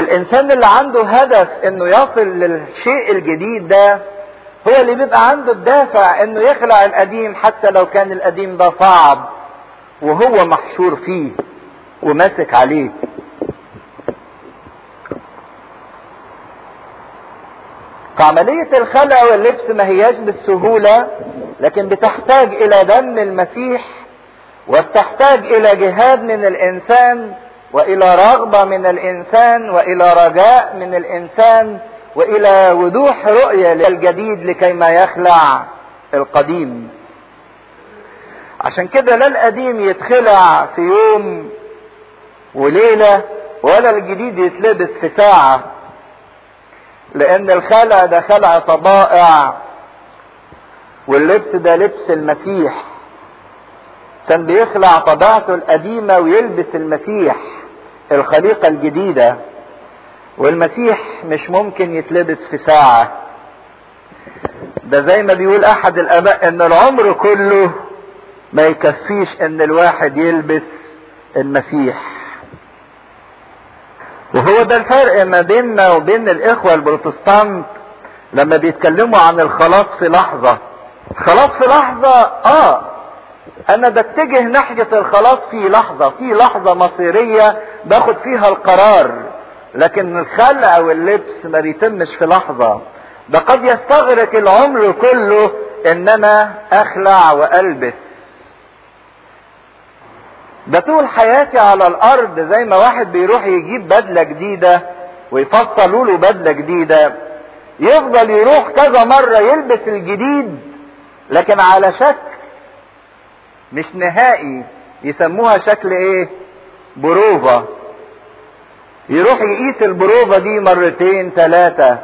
الانسان اللي عنده هدف انه يصل للشيء الجديد ده هو اللي بيبقى عنده الدافع انه يخلع القديم حتى لو كان القديم ده صعب وهو محشور فيه وماسك عليه فعملية الخلع واللبس ما هياش بالسهولة لكن بتحتاج إلى دم المسيح وتحتاج إلى جهاد من الإنسان وإلى رغبة من الإنسان وإلى رجاء من الإنسان وإلى وضوح رؤية للجديد لكي ما يخلع القديم عشان كده لا القديم يتخلع في يوم وليلة ولا الجديد يتلبس في ساعة لأن الخلع ده خلع طبائع واللبس ده لبس المسيح كان بيخلع طبيعته القديمة ويلبس المسيح الخليقة الجديدة والمسيح مش ممكن يتلبس في ساعة ده زي ما بيقول أحد الآباء إن العمر كله ما يكفيش إن الواحد يلبس المسيح وهو ده الفرق ما بيننا وبين الإخوة البروتستانت لما بيتكلموا عن الخلاص في لحظة خلاص في لحظة آه انا بتجه ناحية الخلاص في لحظة في لحظة مصيرية باخد فيها القرار لكن الخلع واللبس ما بيتمش في لحظة ده قد يستغرق العمر كله انما اخلع والبس ده طول حياتي على الارض زي ما واحد بيروح يجيب بدلة جديدة ويفصلوا له بدلة جديدة يفضل يروح كذا مرة يلبس الجديد لكن على شكل مش نهائي يسموها شكل ايه بروفة يروح يقيس البروفة دي مرتين ثلاثة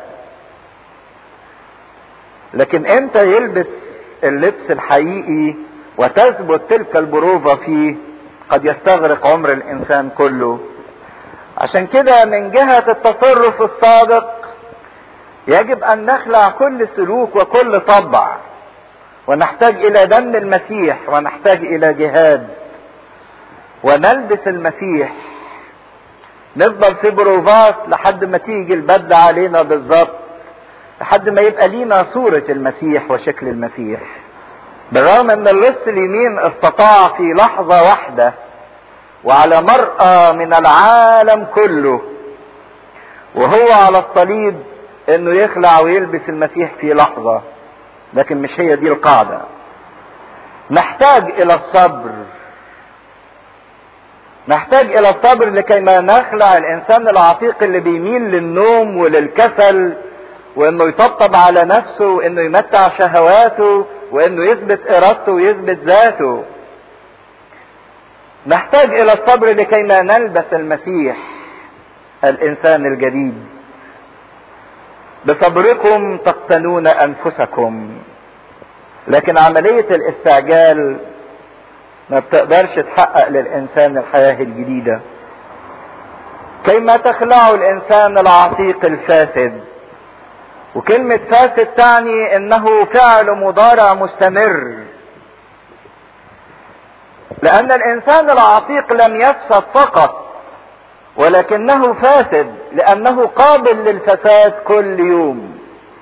لكن امتى يلبس اللبس الحقيقي وتثبت تلك البروفة فيه قد يستغرق عمر الانسان كله عشان كده من جهة التصرف الصادق يجب ان نخلع كل سلوك وكل طبع ونحتاج الى دم المسيح ونحتاج الى جهاد ونلبس المسيح نفضل في بروفات لحد ما تيجي البدلة علينا بالظبط لحد ما يبقى لينا صورة المسيح وشكل المسيح بالرغم ان اللص اليمين استطاع في لحظة واحدة وعلى مرأى من العالم كله وهو على الصليب انه يخلع ويلبس المسيح في لحظة لكن مش هي دي القاعدة نحتاج الى الصبر نحتاج الى الصبر لكي ما نخلع الانسان العتيق اللي بيميل للنوم وللكسل وانه يطبطب على نفسه وانه يمتع شهواته وانه يثبت ارادته ويثبت ذاته نحتاج الى الصبر لكي ما نلبس المسيح الانسان الجديد بصبركم تقتنون انفسكم لكن عملية الاستعجال ما بتقدرش تحقق للانسان الحياة الجديدة كيما تخلعوا الانسان العتيق الفاسد وكلمة فاسد تعني انه فعل مضارع مستمر لان الانسان العتيق لم يفسد فقط ولكنه فاسد لانه قابل للفساد كل يوم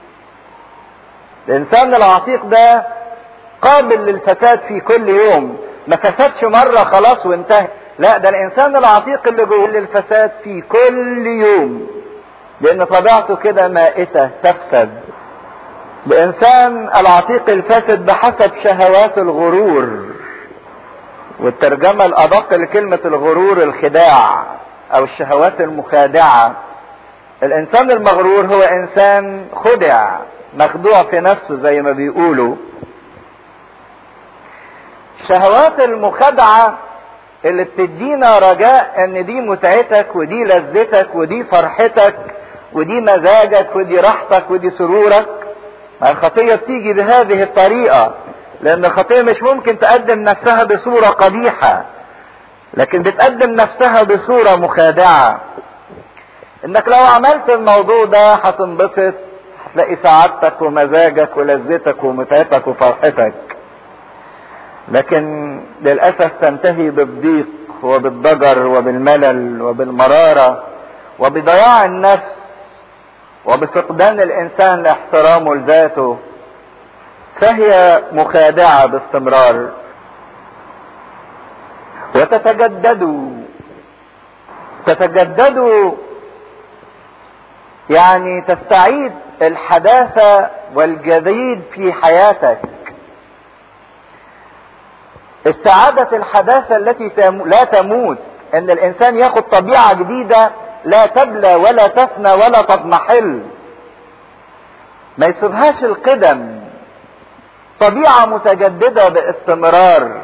الانسان العتيق ده قابل للفساد في كل يوم ما فسدش مرة خلاص وانتهى لا ده الانسان العتيق اللي جوه للفساد في كل يوم لان طبيعته كده مائتة تفسد الانسان العتيق الفاسد بحسب شهوات الغرور والترجمة الادق لكلمة الغرور الخداع او الشهوات المخادعة الانسان المغرور هو انسان خدع مخدوع في نفسه زي ما بيقولوا الشهوات المخادعة اللي بتدينا رجاء ان دي متعتك ودي لذتك ودي فرحتك ودي مزاجك ودي راحتك ودي سرورك ما الخطية بتيجي بهذه الطريقة لان الخطية مش ممكن تقدم نفسها بصورة قبيحة لكن بتقدم نفسها بصورة مخادعة انك لو عملت الموضوع ده هتنبسط هتلاقي سعادتك ومزاجك ولذتك ومتعتك وفرحتك لكن للأسف تنتهي بالضيق وبالضجر وبالملل وبالمرارة وبضياع النفس وبفقدان الانسان لاحترامه لذاته فهي مخادعه باستمرار وتتجدد تتجدد يعني تستعيد الحداثه والجديد في حياتك استعادة الحداثة التي لا تموت ان الانسان ياخد طبيعة جديدة لا تبلى ولا تفنى ولا تضمحل ما يسيبهاش القدم طبيعة متجددة باستمرار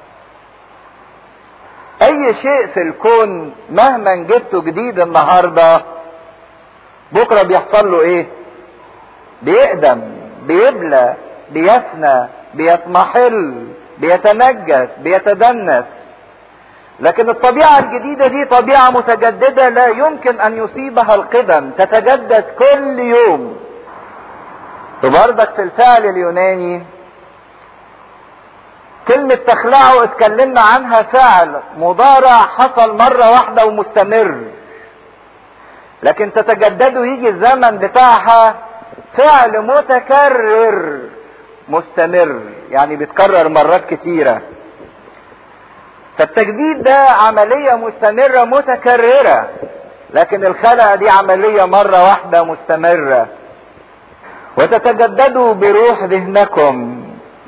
اي شيء في الكون مهما جبته جديد النهاردة بكرة بيحصل له ايه بيقدم بيبلى بيفنى بيتمحل بيتنجس بيتدنس لكن الطبيعة الجديدة دي طبيعة متجددة لا يمكن ان يصيبها القدم تتجدد كل يوم وبرضك في الفعل اليوناني كلمة تخلعه اتكلمنا عنها فعل مضارع حصل مرة واحدة ومستمر لكن تتجدد ويجي الزمن بتاعها فعل متكرر مستمر يعني بيتكرر مرات كتيرة فالتجديد ده عملية مستمرة متكررة لكن الخلع دي عملية مرة واحدة مستمرة وتتجددوا بروح ذهنكم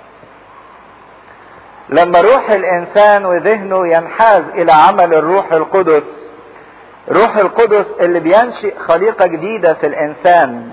لما روح الانسان وذهنه ينحاز الى عمل الروح القدس روح القدس اللي بينشئ خليقة جديدة في الانسان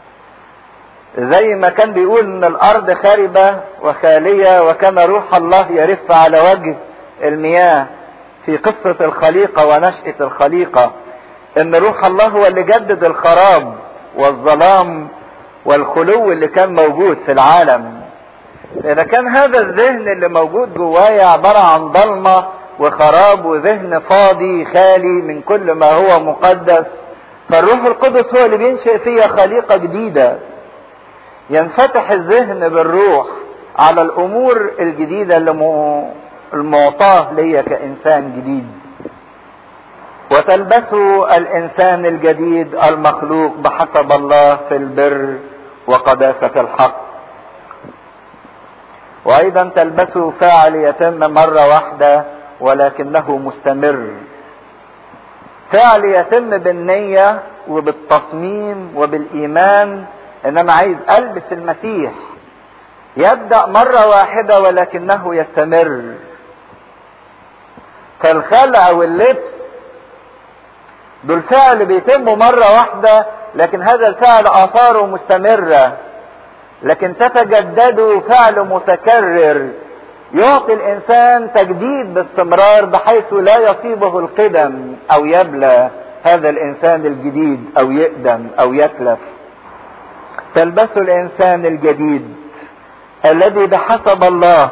زي ما كان بيقول ان الارض خاربة وخالية وكان روح الله يرف على وجه المياه في قصة الخليقة ونشأة الخليقة ان روح الله هو اللي جدد الخراب والظلام والخلو اللي كان موجود في العالم اذا كان هذا الذهن اللي موجود جوايا عبارة عن ضلمة وخراب وذهن فاضي خالي من كل ما هو مقدس فالروح القدس هو اللي بينشئ فيا خليقة جديدة ينفتح الذهن بالروح على الامور الجديدة اللي المعطاه ليا كانسان جديد وتلبسوا الانسان الجديد المخلوق بحسب الله في البر وقداسة الحق وايضا تلبسوا فاعل يتم مرة واحدة ولكنه مستمر فعل يتم بالنية وبالتصميم وبالايمان ان انا عايز البس المسيح يبدأ مرة واحدة ولكنه يستمر فالخلع واللبس دول فعل بيتموا مرة واحدة لكن هذا الفعل آثاره مستمرة لكن تتجدد فعل متكرر يعطي الإنسان تجديد باستمرار بحيث لا يصيبه القدم أو يبلى هذا الإنسان الجديد أو يقدم أو يتلف تلبس الإنسان الجديد الذي بحسب الله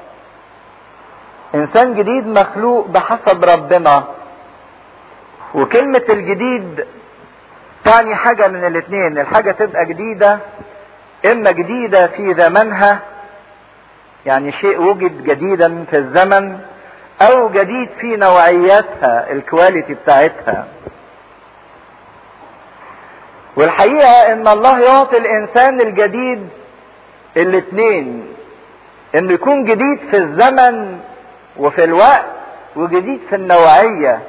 إنسان جديد مخلوق بحسب ربنا وكلمة الجديد تعني حاجة من الاثنين الحاجة تبقى جديدة اما جديدة في زمنها يعني شيء وجد جديدا في الزمن او جديد في نوعياتها الكواليتي بتاعتها والحقيقة ان الله يعطي الانسان الجديد الاثنين انه يكون جديد في الزمن وفي الوقت وجديد في النوعية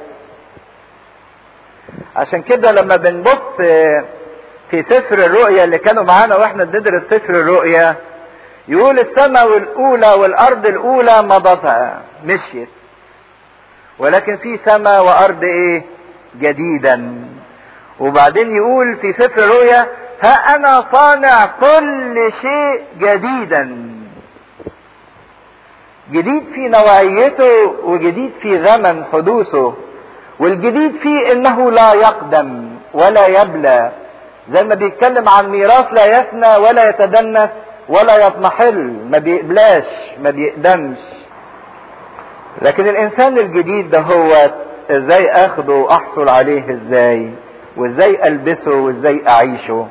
عشان كده لما بنبص في سفر الرؤيا اللي كانوا معانا واحنا بندرس سفر الرؤيا يقول السماء الاولى والارض الاولى مضتا مشيت ولكن في سماء وارض ايه جديدا وبعدين يقول في سفر الرؤيا ها انا صانع كل شيء جديدا جديد في نوعيته وجديد في زمن حدوثه والجديد فيه انه لا يقدم ولا يبلى زي ما بيتكلم عن ميراث لا يفنى ولا يتدنس ولا يضمحل ما بيقبلاش ما بيقدمش لكن الانسان الجديد ده هو ازاي اخده واحصل عليه ازاي وازاي البسه وازاي اعيشه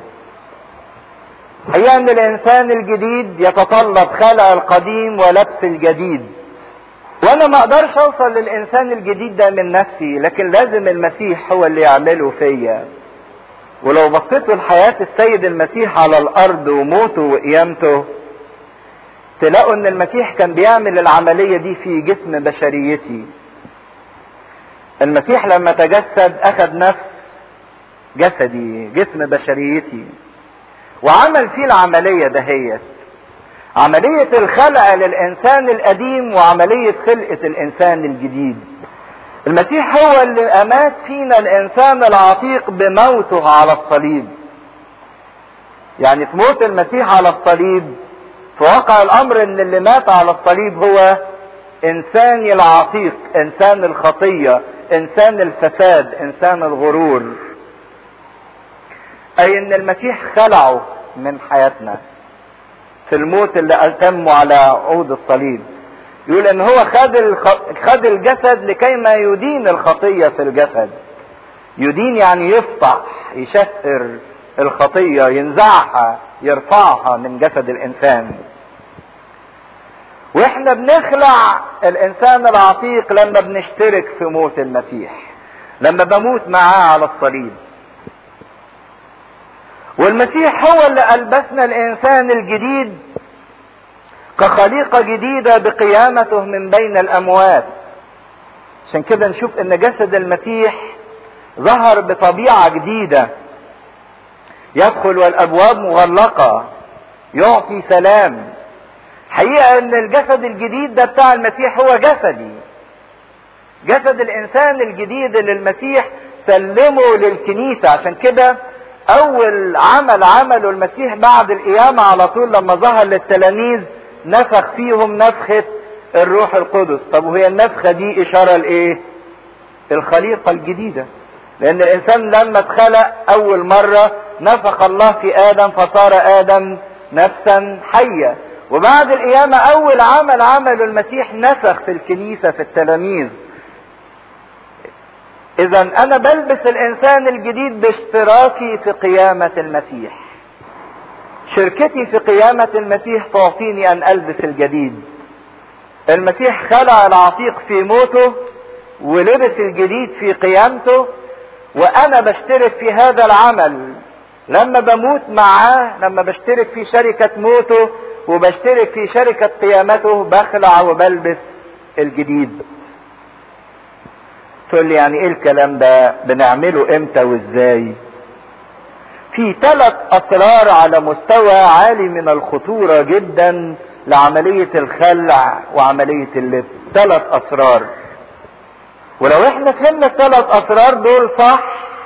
هي ان الانسان الجديد يتطلب خلع القديم ولبس الجديد وانا ما اقدرش اوصل للانسان الجديد ده من نفسي لكن لازم المسيح هو اللي يعمله فيا ولو بصيتوا لحياة السيد المسيح على الارض وموته وقيامته تلاقوا ان المسيح كان بيعمل العملية دي في جسم بشريتي المسيح لما تجسد اخذ نفس جسدي جسم بشريتي وعمل فيه العملية دهيت عملية الخلق للإنسان القديم وعملية خلقة الإنسان الجديد المسيح هو اللي أمات فينا الإنسان العتيق بموته على الصليب يعني في موت المسيح على الصليب في واقع الأمر إن اللي مات على الصليب هو إنسان العتيق إنسان الخطية إنسان الفساد إنسان الغرور أي إن المسيح خلعه من حياتنا في الموت اللي أتمه على عود الصليب يقول ان هو خد الخ... خد الجسد لكي ما يدين الخطيه في الجسد يدين يعني يفتح يشهر الخطيه ينزعها يرفعها من جسد الانسان واحنا بنخلع الانسان العتيق لما بنشترك في موت المسيح لما بموت معاه على الصليب والمسيح هو اللي ألبسنا الإنسان الجديد كخليقة جديدة بقيامته من بين الأموات عشان كده نشوف إن جسد المسيح ظهر بطبيعة جديدة يدخل والأبواب مغلقة يعطي سلام حقيقة إن الجسد الجديد ده بتاع المسيح هو جسدي جسد الإنسان الجديد اللي المسيح سلمه للكنيسة عشان كده اول عمل عمله المسيح بعد القيامة على طول لما ظهر للتلاميذ نفخ فيهم نفخة الروح القدس طب وهي النفخة دي اشارة لايه الخليقة الجديدة لان الانسان لما اتخلق اول مرة نفخ الله في ادم فصار ادم نفسا حية وبعد القيامة اول عمل عمله المسيح نفخ في الكنيسة في التلاميذ اذا انا بلبس الانسان الجديد باشتراكي في قيامة المسيح شركتي في قيامة المسيح تعطيني ان البس الجديد المسيح خلع العتيق في موته ولبس الجديد في قيامته وانا بشترك في هذا العمل لما بموت معاه لما بشترك في شركة موته وبشترك في شركة قيامته بخلع وبلبس الجديد تقول لي يعني ايه الكلام ده بنعمله امتى وازاي في ثلاث اسرار على مستوى عالي من الخطورة جدا لعملية الخلع وعملية اللبس ثلاث اسرار ولو احنا فهمنا الثلاث اسرار دول صح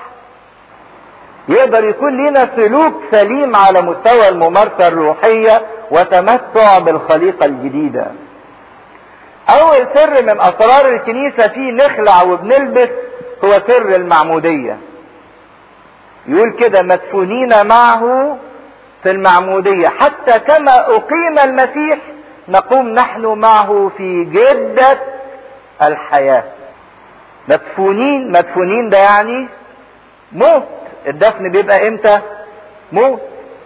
يقدر يكون لنا سلوك سليم على مستوى الممارسة الروحية وتمتع بالخليقة الجديدة اول سر من اسرار الكنيسة فيه نخلع وبنلبس هو سر المعمودية يقول كده مدفونين معه في المعمودية حتى كما اقيم المسيح نقوم نحن معه في جدة الحياة مدفونين مدفونين ده يعني موت الدفن بيبقى امتى موت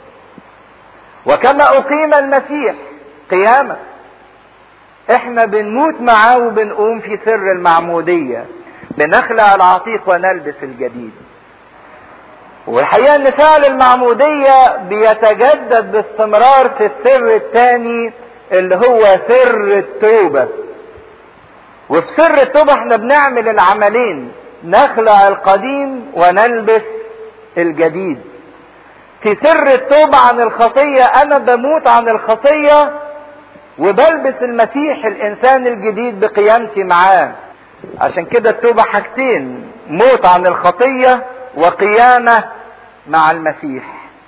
وكما اقيم المسيح قيامه احنا بنموت معاه وبنقوم في سر المعمودية بنخلع العتيق ونلبس الجديد والحقيقة ان فعل المعمودية بيتجدد باستمرار في السر الثاني اللي هو سر التوبة وفي سر التوبة احنا بنعمل العملين نخلع القديم ونلبس الجديد في سر التوبة عن الخطية انا بموت عن الخطية وبلبس المسيح الانسان الجديد بقيامتي معاه عشان كده التوبة حاجتين موت عن الخطية وقيامة مع المسيح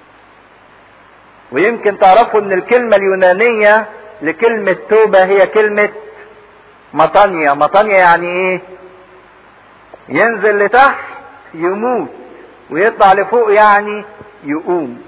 ويمكن تعرفوا ان الكلمة اليونانية لكلمة توبة هي كلمة مطانيا مطانيا يعني ايه ينزل لتحت يموت ويطلع لفوق يعني يقوم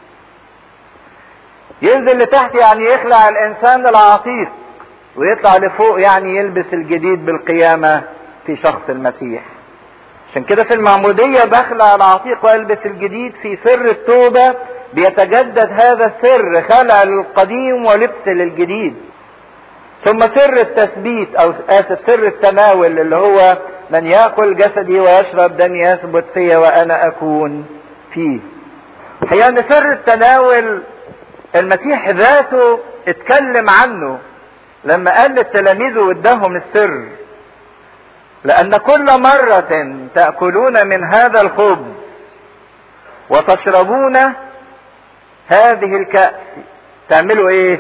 ينزل لتحت يعني يخلع الانسان العتيق ويطلع لفوق يعني يلبس الجديد بالقيامة في شخص المسيح عشان كده في المعمودية بخلع العتيق والبس الجديد في سر التوبة بيتجدد هذا السر خلع للقديم ولبس للجديد ثم سر التثبيت او اسف سر التناول اللي هو من ياكل جسدي ويشرب دمي يثبت فيا وانا اكون فيه هي ان سر التناول المسيح ذاته اتكلم عنه لما قال للتلاميذ واداهم السر لان كل مرة تأكلون من هذا الخبز وتشربون هذه الكأس تعملوا ايه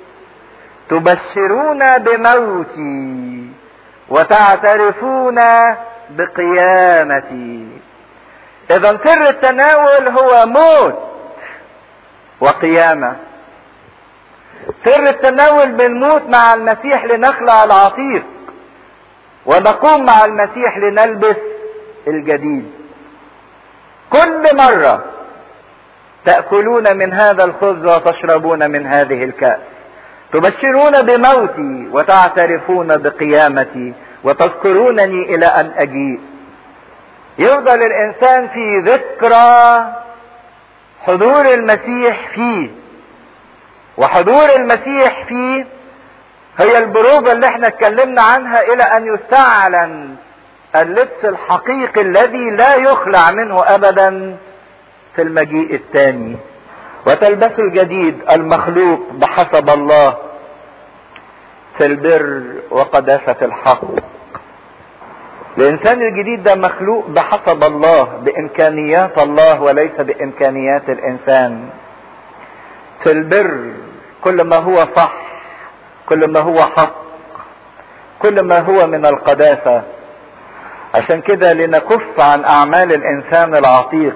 تبشرون بموتي وتعترفون بقيامتي اذا سر التناول هو موت وقيامة سر التناول بنموت مع المسيح لنخلع العتيق ونقوم مع المسيح لنلبس الجديد كل مرة تأكلون من هذا الخبز وتشربون من هذه الكأس تبشرون بموتي وتعترفون بقيامتي وتذكرونني إلى أن أجيء يفضل الإنسان في ذكرى حضور المسيح فيه وحضور المسيح فيه هي البروفة اللي احنا اتكلمنا عنها الى ان يستعلن اللبس الحقيقي الذي لا يخلع منه ابدا في المجيء الثاني وتلبسوا الجديد المخلوق بحسب الله في البر وقداسة الحق الانسان الجديد ده مخلوق بحسب الله بامكانيات الله وليس بامكانيات الانسان في البر كل ما هو صح كل ما هو حق كل ما هو من القداسة عشان كده لنكف عن اعمال الانسان العتيق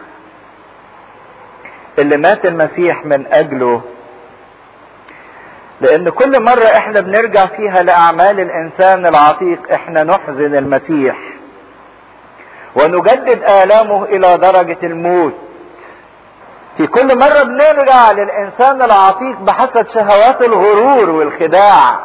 اللي مات المسيح من اجله لان كل مرة احنا بنرجع فيها لاعمال الانسان العتيق احنا نحزن المسيح ونجدد الامه الى درجة الموت في كل مرة بنرجع للانسان العتيق بحسب شهوات الغرور والخداع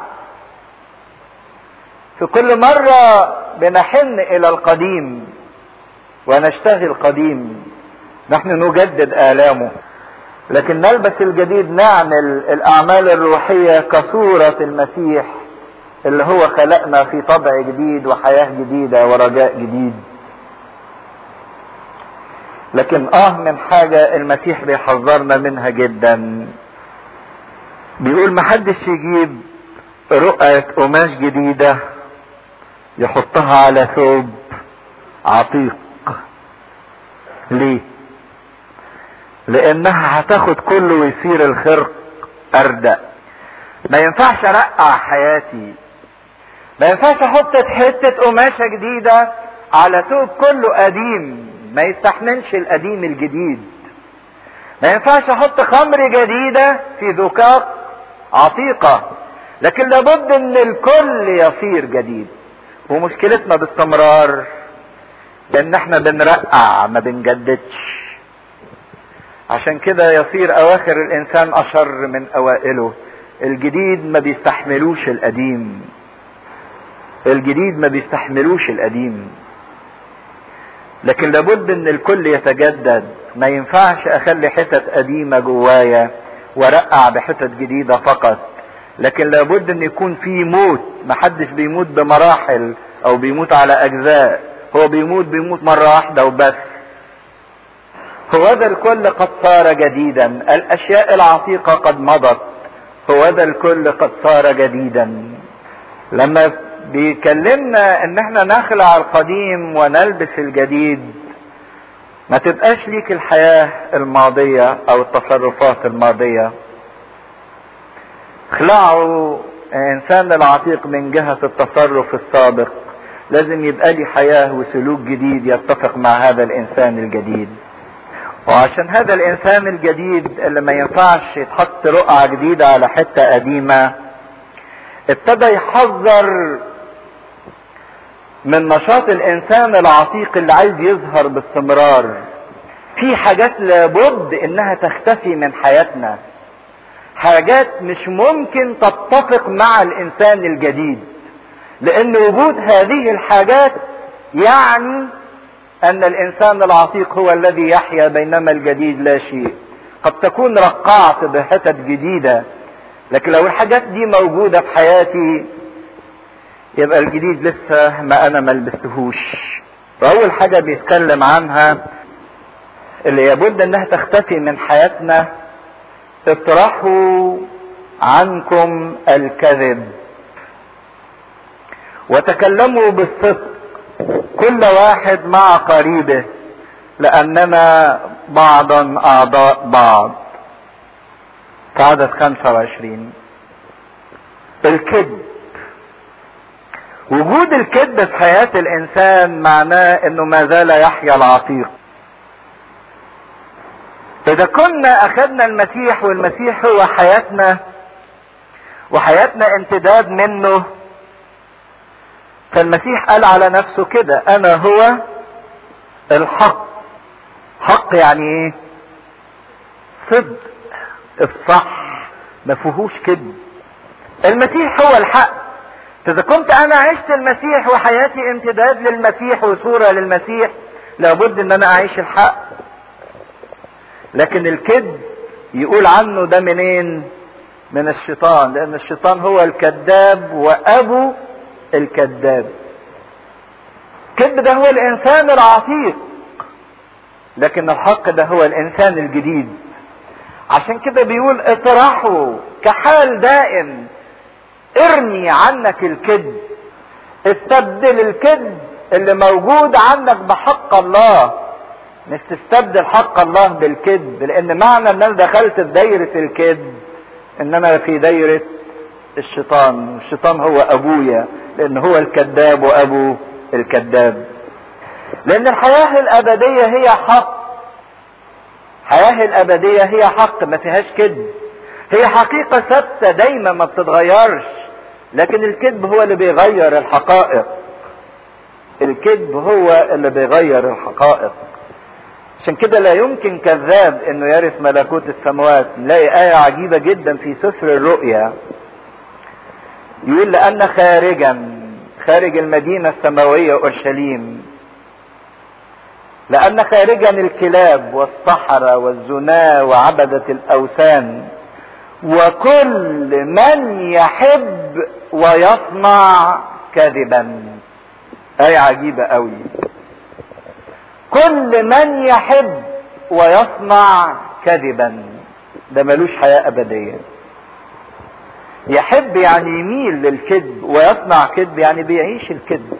في كل مرة بنحن الى القديم ونشتهي القديم نحن نجدد الامه لكن نلبس الجديد نعمل الاعمال الروحية كصورة المسيح اللي هو خلقنا في طبع جديد وحياة جديدة ورجاء جديد لكن اه من حاجة المسيح بيحذرنا منها جدا بيقول محدش يجيب رقعة قماش جديدة يحطها على ثوب عتيق ليه لانها هتاخد كله ويصير الخرق اردأ ما ينفعش ارقع حياتي ما ينفعش احط حتة قماشة جديدة على ثوب كله قديم ما يستحملش القديم الجديد ما ينفعش احط خمر جديدة في ذكاق عتيقة لكن لابد ان الكل يصير جديد ومشكلتنا باستمرار لان احنا بنرقع ما بنجددش عشان كده يصير اواخر الانسان اشر من اوائله الجديد ما بيستحملوش القديم الجديد ما بيستحملوش القديم لكن لابد ان الكل يتجدد ما ينفعش اخلي حتت قديمه جوايا وارقع بحتت جديده فقط لكن لابد ان يكون في موت محدش بيموت بمراحل او بيموت على اجزاء هو بيموت بيموت مره واحده وبس هو ذا الكل قد صار جديدا الاشياء العتيقة قد مضت هو ذا الكل قد صار جديدا لما بيكلمنا ان احنا نخلع القديم ونلبس الجديد ما تبقاش ليك الحياة الماضية او التصرفات الماضية اخلعوا الانسان العتيق من جهة التصرف السابق لازم يبقى لي حياة وسلوك جديد يتفق مع هذا الانسان الجديد وعشان هذا الانسان الجديد اللي ما ينفعش يتحط رقعة جديدة على حتة قديمة ابتدى يحذر من نشاط الانسان العتيق اللي عايز يظهر باستمرار في حاجات لابد انها تختفي من حياتنا حاجات مش ممكن تتفق مع الانسان الجديد لان وجود هذه الحاجات يعني ان الانسان العتيق هو الذي يحيا بينما الجديد لا شيء قد تكون رقعت بحتت جديدة لكن لو الحاجات دي موجودة في حياتي يبقى الجديد لسه ما انا ما لبستهوش واول حاجة بيتكلم عنها اللي يبد انها تختفي من حياتنا اطرحوا عنكم الكذب وتكلموا بالصدق كل واحد مع قريبه لأننا بعضا أعضاء بعض في عدد 25 الكذب وجود الكذب في حياة الإنسان معناه إنه ما زال يحيا العتيق إذا كنا أخذنا المسيح والمسيح هو حياتنا وحياتنا امتداد منه فالمسيح قال على نفسه كده أنا هو الحق حق يعني إيه؟ صدق الصح ما فيهوش كذب المسيح هو الحق فإذا كنت أنا عشت المسيح وحياتي امتداد للمسيح وصورة للمسيح لابد إن أنا أعيش الحق لكن الكذب يقول عنه ده منين من الشيطان لان الشيطان هو الكذاب وابو الكذاب الكذب ده هو الانسان العتيق لكن الحق ده هو الانسان الجديد عشان كده بيقول اطرحوا كحال دائم ارمي عنك الكذب استبدل الكذب اللي موجود عنك بحق الله مش تستبدل حق الله بالكذب لان معنى ان انا دخلت في دايرة الكذب ان انا في دايرة الشيطان الشيطان هو ابويا لان هو الكذاب وابو الكذاب لان الحياة الابدية هي حق الحياة الابدية هي حق ما فيهاش كذب هي حقيقة ثابتة دايما ما بتتغيرش لكن الكذب هو اللي بيغير الحقائق الكذب هو اللي بيغير الحقائق عشان كده لا يمكن كذاب انه يرث ملكوت السماوات نلاقي آية عجيبة جدا في سفر الرؤيا يقول لأن خارجا خارج المدينة السماوية أورشليم لأن خارجا الكلاب والصحراء والزنا وعبدة الأوثان وكل من يحب ويصنع كذبا آية عجيبة قوي كل من يحب ويصنع كذبا ده ملوش حياة أبدية يحب يعني يميل للكذب ويصنع كذب يعني بيعيش الكذب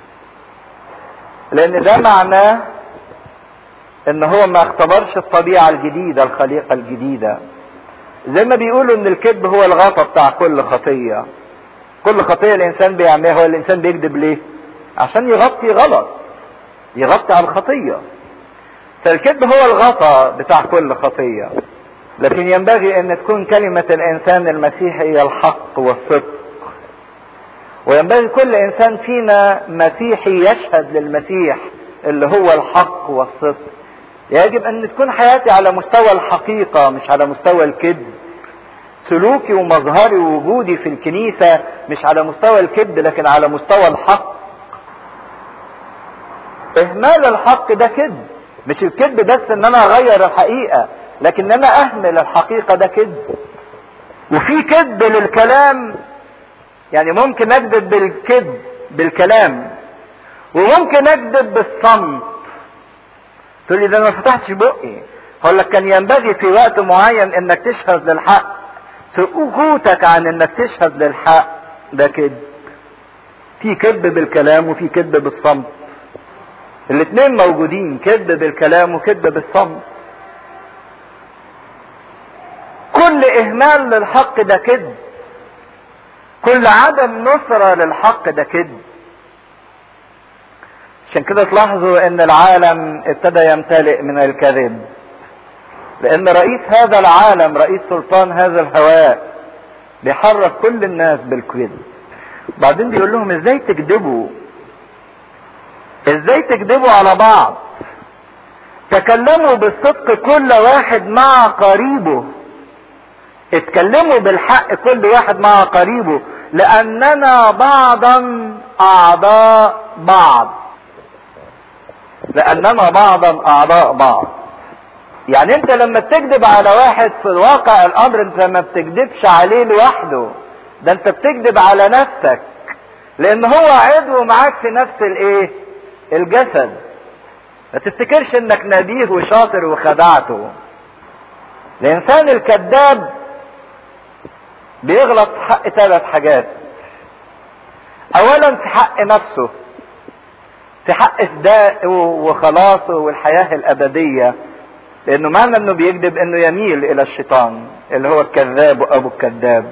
لأن ده معناه إن هو ما اختبرش الطبيعة الجديدة الخليقة الجديدة زي ما بيقولوا إن الكذب هو الغطا بتاع كل خطية كل خطية الإنسان بيعملها هو الإنسان بيكذب ليه؟ عشان يغطي غلط يغطي على الخطية فالكذب هو الغطاء بتاع كل خطية لكن ينبغي ان تكون كلمة الانسان المسيحي هي الحق والصدق وينبغي كل انسان فينا مسيحي يشهد للمسيح اللي هو الحق والصدق يجب ان تكون حياتي على مستوى الحقيقة مش على مستوى الكذب سلوكي ومظهري ووجودي في الكنيسة مش على مستوى الكذب لكن على مستوى الحق اهمال الحق ده كذب مش الكذب بس ان انا اغير الحقيقة لكن انا اهمل الحقيقة ده كذب وفي كذب للكلام يعني ممكن اكذب بالكذب بالكلام وممكن اكذب بالصمت تقول لي ده انا ما فتحتش بقي هقول لك كان ينبغي في وقت معين انك تشهد للحق سكوتك عن انك تشهد للحق ده كذب في كذب بالكلام وفي كذب بالصمت الاثنين موجودين كذب بالكلام وكذب بالصمت كل اهمال للحق ده كذب كل عدم نصرة للحق ده كذب عشان كده تلاحظوا ان العالم ابتدى يمتلئ من الكذب لان رئيس هذا العالم رئيس سلطان هذا الهواء بيحرك كل الناس بالكذب بعدين بيقول لهم ازاي تكذبوا ازاي تكذبوا على بعض تكلموا بالصدق كل واحد مع قريبه اتكلموا بالحق كل واحد مع قريبه لاننا بعضا اعضاء بعض لاننا بعضا اعضاء بعض يعني انت لما بتكذب على واحد في الواقع الامر انت ما بتكذبش عليه لوحده ده انت بتكذب على نفسك لان هو عضو معاك في نفس الايه الجسد ما تفتكرش انك نبيه وشاطر وخدعته الانسان الكذاب بيغلط في حق ثلاث حاجات اولا في حق نفسه في حق فدائه وخلاصه والحياة الابدية لانه معنى انه بيكذب انه يميل الى الشيطان اللي هو الكذاب وابو الكذاب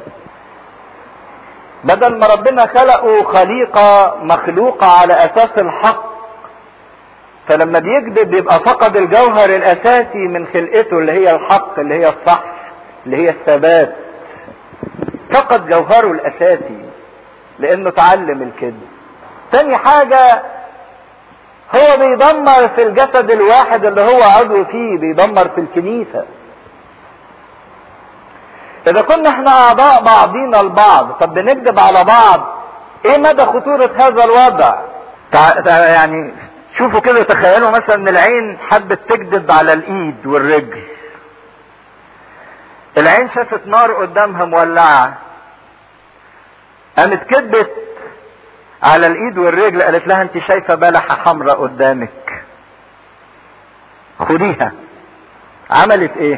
بدل ما ربنا خلقه خليقة مخلوقة على اساس الحق فلما بيكذب بيبقى فقد الجوهر الاساسي من خلقته اللي هي الحق اللي هي الصح اللي هي الثبات فقد جوهره الاساسي لانه تعلم الكذب تاني حاجة هو بيدمر في الجسد الواحد اللي هو عضو فيه بيدمر في الكنيسة اذا كنا احنا اعضاء بعضينا البعض طب بنكذب على بعض ايه مدى خطورة هذا الوضع يعني شوفوا كده تخيلوا مثلا ان العين حبت تكذب على الايد والرجل العين شافت نار قدامها مولعة قامت كذبت على الايد والرجل قالت لها انت شايفة بلحة حمراء قدامك خديها عملت ايه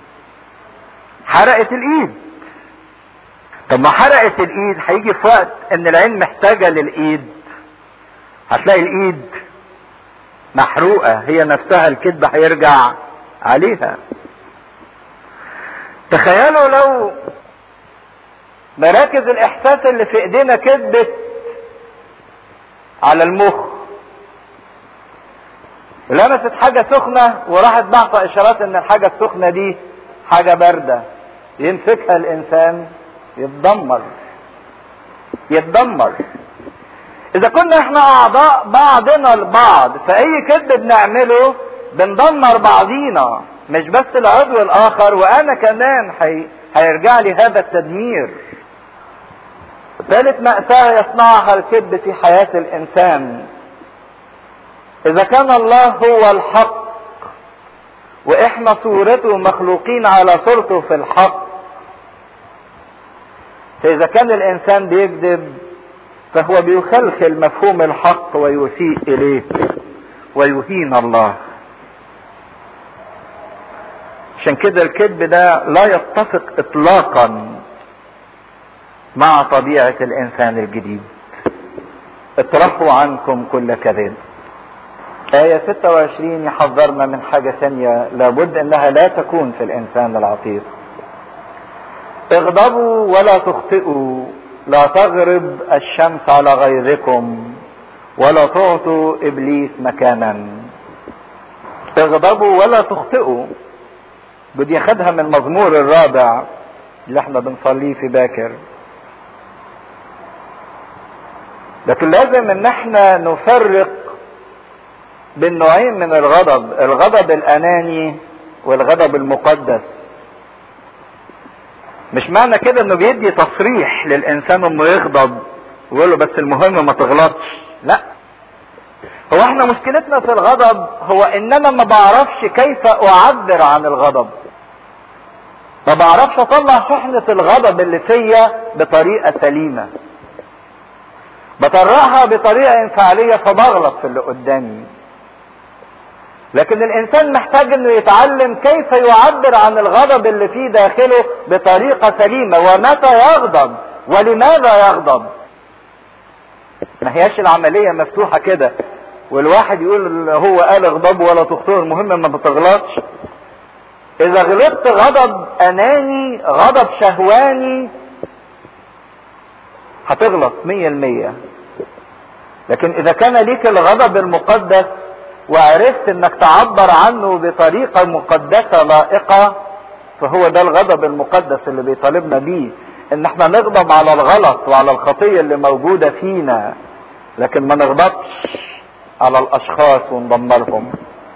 حرقت الايد طب ما حرقت الايد هيجي في وقت ان العين محتاجة للايد هتلاقي الايد محروقة هي نفسها الكذب هيرجع عليها تخيلوا لو مراكز الاحساس اللي في ايدينا كذبت على المخ لمست حاجة سخنة وراحت بعطى اشارات ان الحاجة السخنة دي حاجة باردة يمسكها الانسان يتدمر يتدمر اذا كنا احنا اعضاء بعضنا البعض فاي كذب بنعمله بندمر بعضينا مش بس العضو الاخر وانا كمان حي... هيرجع لي هذا التدمير ثالث مأساة يصنعها الكذب في حياة الإنسان إذا كان الله هو الحق وإحنا صورته مخلوقين على صورته في الحق فإذا كان الإنسان بيكذب فهو بيخلخل مفهوم الحق ويسيء إليه ويهين الله عشان كده الكذب ده لا يتفق إطلاقا مع طبيعة الإنسان الجديد اطرحوا عنكم كل كذب آية 26 يحذرنا من حاجة ثانية لابد أنها لا تكون في الإنسان العتيق اغضبوا ولا تخطئوا لا تغرب الشمس على غيظكم ولا تعطوا إبليس مكانا اغضبوا ولا تخطئوا بدي أخدها من مزمور الرابع اللي احنا بنصليه في باكر لكن لازم ان احنا نفرق بين نوعين من الغضب الغضب الاناني والغضب المقدس مش معنى كده انه بيدي تصريح للانسان انه يغضب ويقول له بس المهم ما تغلطش لا هو احنا مشكلتنا في الغضب هو ان انا ما بعرفش كيف اعبر عن الغضب ما بعرفش اطلع شحنة الغضب اللي فيا بطريقة سليمة بطرحها بطريقة انفعالية فبغلط في اللي قدامي لكن الانسان محتاج انه يتعلم كيف يعبر عن الغضب اللي في داخله بطريقة سليمة ومتى يغضب ولماذا يغضب ما هياش العملية مفتوحة كده والواحد يقول هو قال اغضبوا ولا تخطئوا المهم ما بتغلطش اذا غلطت غضب اناني غضب شهواني هتغلط مية المية لكن اذا كان ليك الغضب المقدس وعرفت انك تعبر عنه بطريقة مقدسة لائقة فهو ده الغضب المقدس اللي بيطالبنا بيه ان احنا نغضب على الغلط وعلى الخطية اللي موجودة فينا لكن ما نغضبش على الاشخاص وندمرهم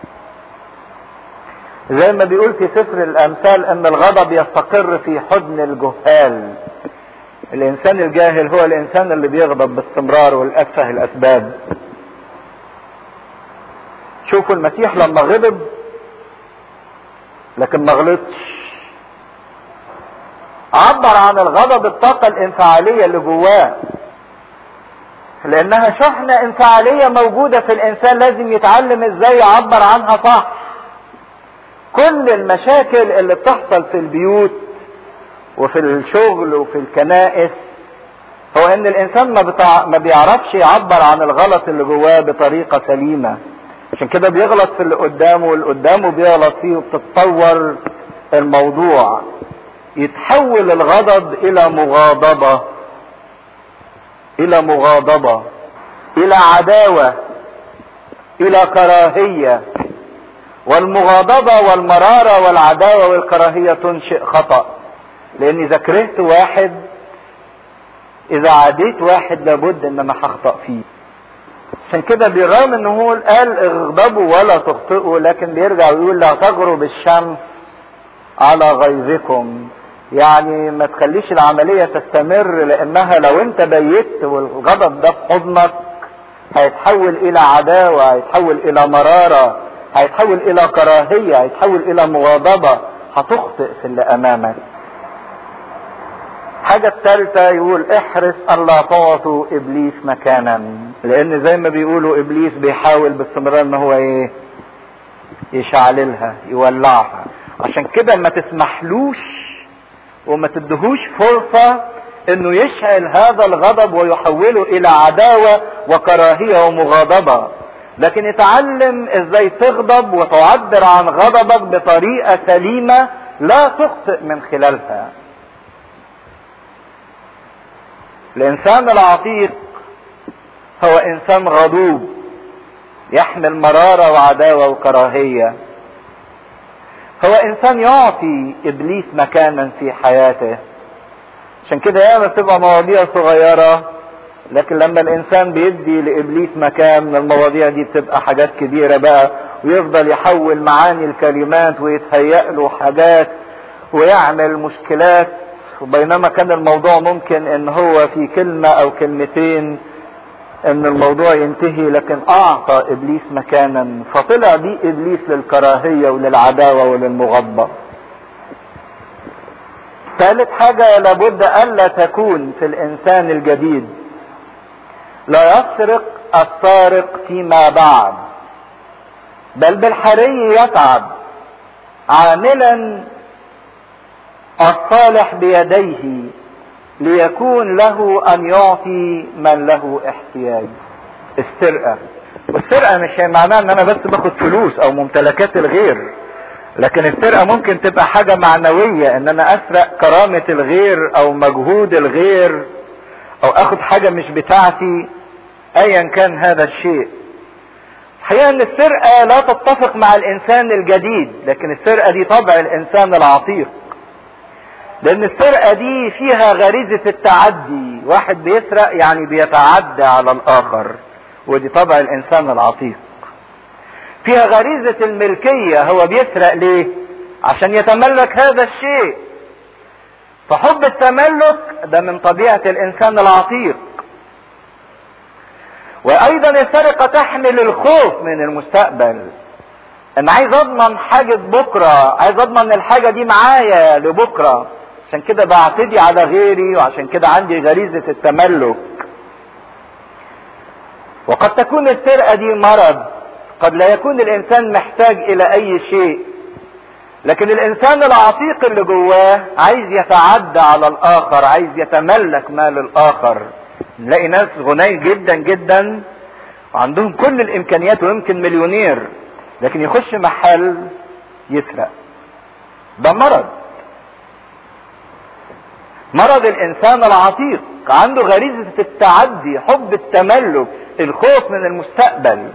زي ما بيقول في سفر الامثال ان الغضب يستقر في حضن الجهال الانسان الجاهل هو الانسان اللي بيغضب باستمرار والافه الاسباب شوفوا المسيح لما غضب لكن ما غلطش عبر عن الغضب الطاقة الانفعالية اللي جواه لانها شحنة انفعالية موجودة في الانسان لازم يتعلم ازاي يعبر عنها صح كل المشاكل اللي بتحصل في البيوت وفي الشغل وفي الكنائس هو ان الانسان ما, بتع... ما بيعرفش يعبر عن الغلط اللي جواه بطريقة سليمة عشان كده بيغلط في اللي قدامه واللي قدامه بيغلط فيه وبتتطور الموضوع يتحول الغضب الى مغاضبة الى مغاضبة الى عداوة الى كراهية والمغاضبة والمرارة والعداوة والكراهية تنشئ خطأ لان اذا كرهت واحد اذا عاديت واحد لابد ان انا هخطأ فيه عشان كده بالرغم ان هو قال اغضبوا ولا تخطئوا لكن بيرجع ويقول لا تغرب الشمس على غيظكم يعني ما تخليش العملية تستمر لانها لو انت بيت والغضب ده في حضنك هيتحول الى عداوة هيتحول الى مرارة هيتحول الى كراهية هيتحول الى مغاضبة هتخطئ في اللي امامك الحاجة الثالثة يقول احرص الا تعطوا ابليس مكانا لان زي ما بيقولوا ابليس بيحاول باستمرار ان هو ايه يشعللها يولعها عشان كده ما تسمحلوش وما تدهوش فرصة انه يشعل هذا الغضب ويحوله الى عداوة وكراهية ومغاضبة لكن اتعلم ازاي تغضب وتعبر عن غضبك بطريقة سليمة لا تخطئ من خلالها الانسان العتيق هو انسان غضوب يحمل مرارة وعداوة وكراهية هو انسان يعطي ابليس مكانا في حياته عشان كده ياما بتبقى مواضيع صغيرة لكن لما الانسان بيدي لابليس مكان من المواضيع دي بتبقى حاجات كبيرة بقى ويفضل يحول معاني الكلمات ويتهيأ له حاجات ويعمل مشكلات وبينما كان الموضوع ممكن ان هو في كلمة او كلمتين ان الموضوع ينتهي لكن اعطى ابليس مكانا فطلع بيه ابليس للكراهية وللعداوة وللمغضبة ثالث حاجة لابد الا تكون في الانسان الجديد لا يسرق السارق فيما بعد بل بالحري يتعب عاملا الصالح بيديه ليكون له ان يعطي من له احتياج السرقة والسرقة مش معناها ان انا بس باخد فلوس او ممتلكات الغير لكن السرقة ممكن تبقى حاجة معنوية ان انا اسرق كرامة الغير او مجهود الغير او اخد حاجة مش بتاعتي ايا كان هذا الشيء الحقيقة ان السرقة لا تتفق مع الانسان الجديد لكن السرقة دي طبع الانسان العتيق لان السرقة دي فيها غريزة التعدي واحد بيسرق يعني بيتعدى على الاخر ودي طبع الانسان العتيق فيها غريزة الملكية هو بيسرق ليه عشان يتملك هذا الشيء فحب التملك ده من طبيعة الانسان العتيق وايضا السرقة تحمل الخوف من المستقبل انا عايز اضمن حاجة بكرة عايز اضمن الحاجة دي معايا لبكرة عشان كده بعتدي على غيري وعشان كده عندي غريزة التملك وقد تكون السرقة دي مرض قد لا يكون الانسان محتاج الى اي شيء لكن الانسان العتيق اللي جواه عايز يتعدى على الاخر عايز يتملك مال الاخر نلاقي ناس غني جدا جدا وعندهم كل الامكانيات ويمكن مليونير لكن يخش محل يسرق ده مرض مرض الانسان العتيق عنده غريزة التعدي حب التملك الخوف من المستقبل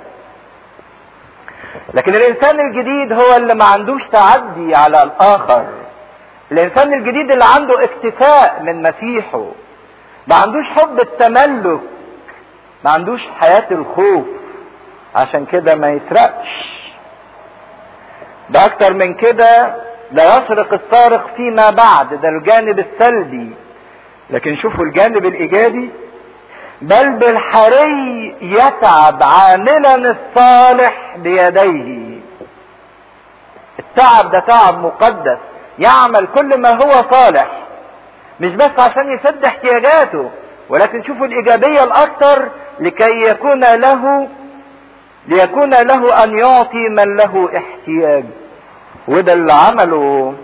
لكن الانسان الجديد هو اللي ما عندوش تعدي على الاخر الانسان الجديد اللي عنده اكتفاء من مسيحه ما عندوش حب التملك ما عندوش حياة الخوف عشان كده ما يسرقش ده اكتر من كده لا يسرق السارق فيما بعد ده الجانب السلبي لكن شوفوا الجانب الايجابي بل بالحري يتعب عاملا الصالح بيديه التعب ده تعب مقدس يعمل كل ما هو صالح مش بس عشان يسد احتياجاته ولكن شوفوا الإيجابية الأكثر لكي يكون له ليكون له أن يعطي من له احتياج وده اللي عمله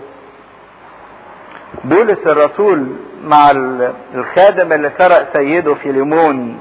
بولس الرسول مع الخادم اللي سرق سيده في ليمون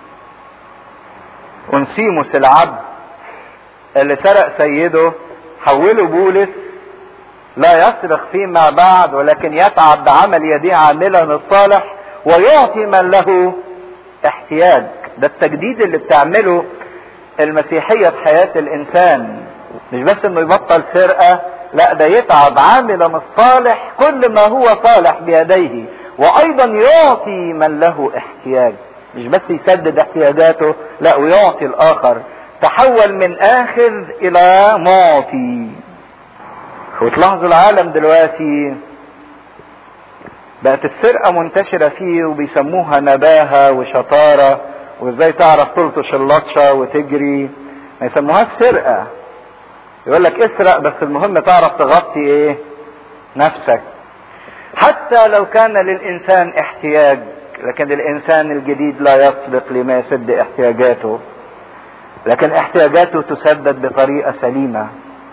أنسيموس العبد اللي سرق سيده حوله بولس لا يصرخ فيما بعد ولكن يتعب بعمل يديه عاملا الصالح ويعطي من له احتياج ده التجديد اللي بتعمله المسيحية في حياة الإنسان مش بس إنه يبطل سرقة لا ده يتعب عاملا الصالح كل ما هو صالح بيديه وأيضا يعطي من له احتياج مش بس يسدد احتياجاته لا ويعطي الآخر تحول من آخذ إلى معطي وتلاحظوا العالم دلوقتي بقت السرقة منتشرة فيه وبيسموها نباهة وشطارة وازاي تعرف تلطش اللطشة وتجري ما يسموهاش سرقة يقول لك اسرق بس المهم تعرف تغطي ايه نفسك حتى لو كان للانسان احتياج لكن الانسان الجديد لا يسبق لما يسد احتياجاته لكن احتياجاته تسدد بطريقة سليمة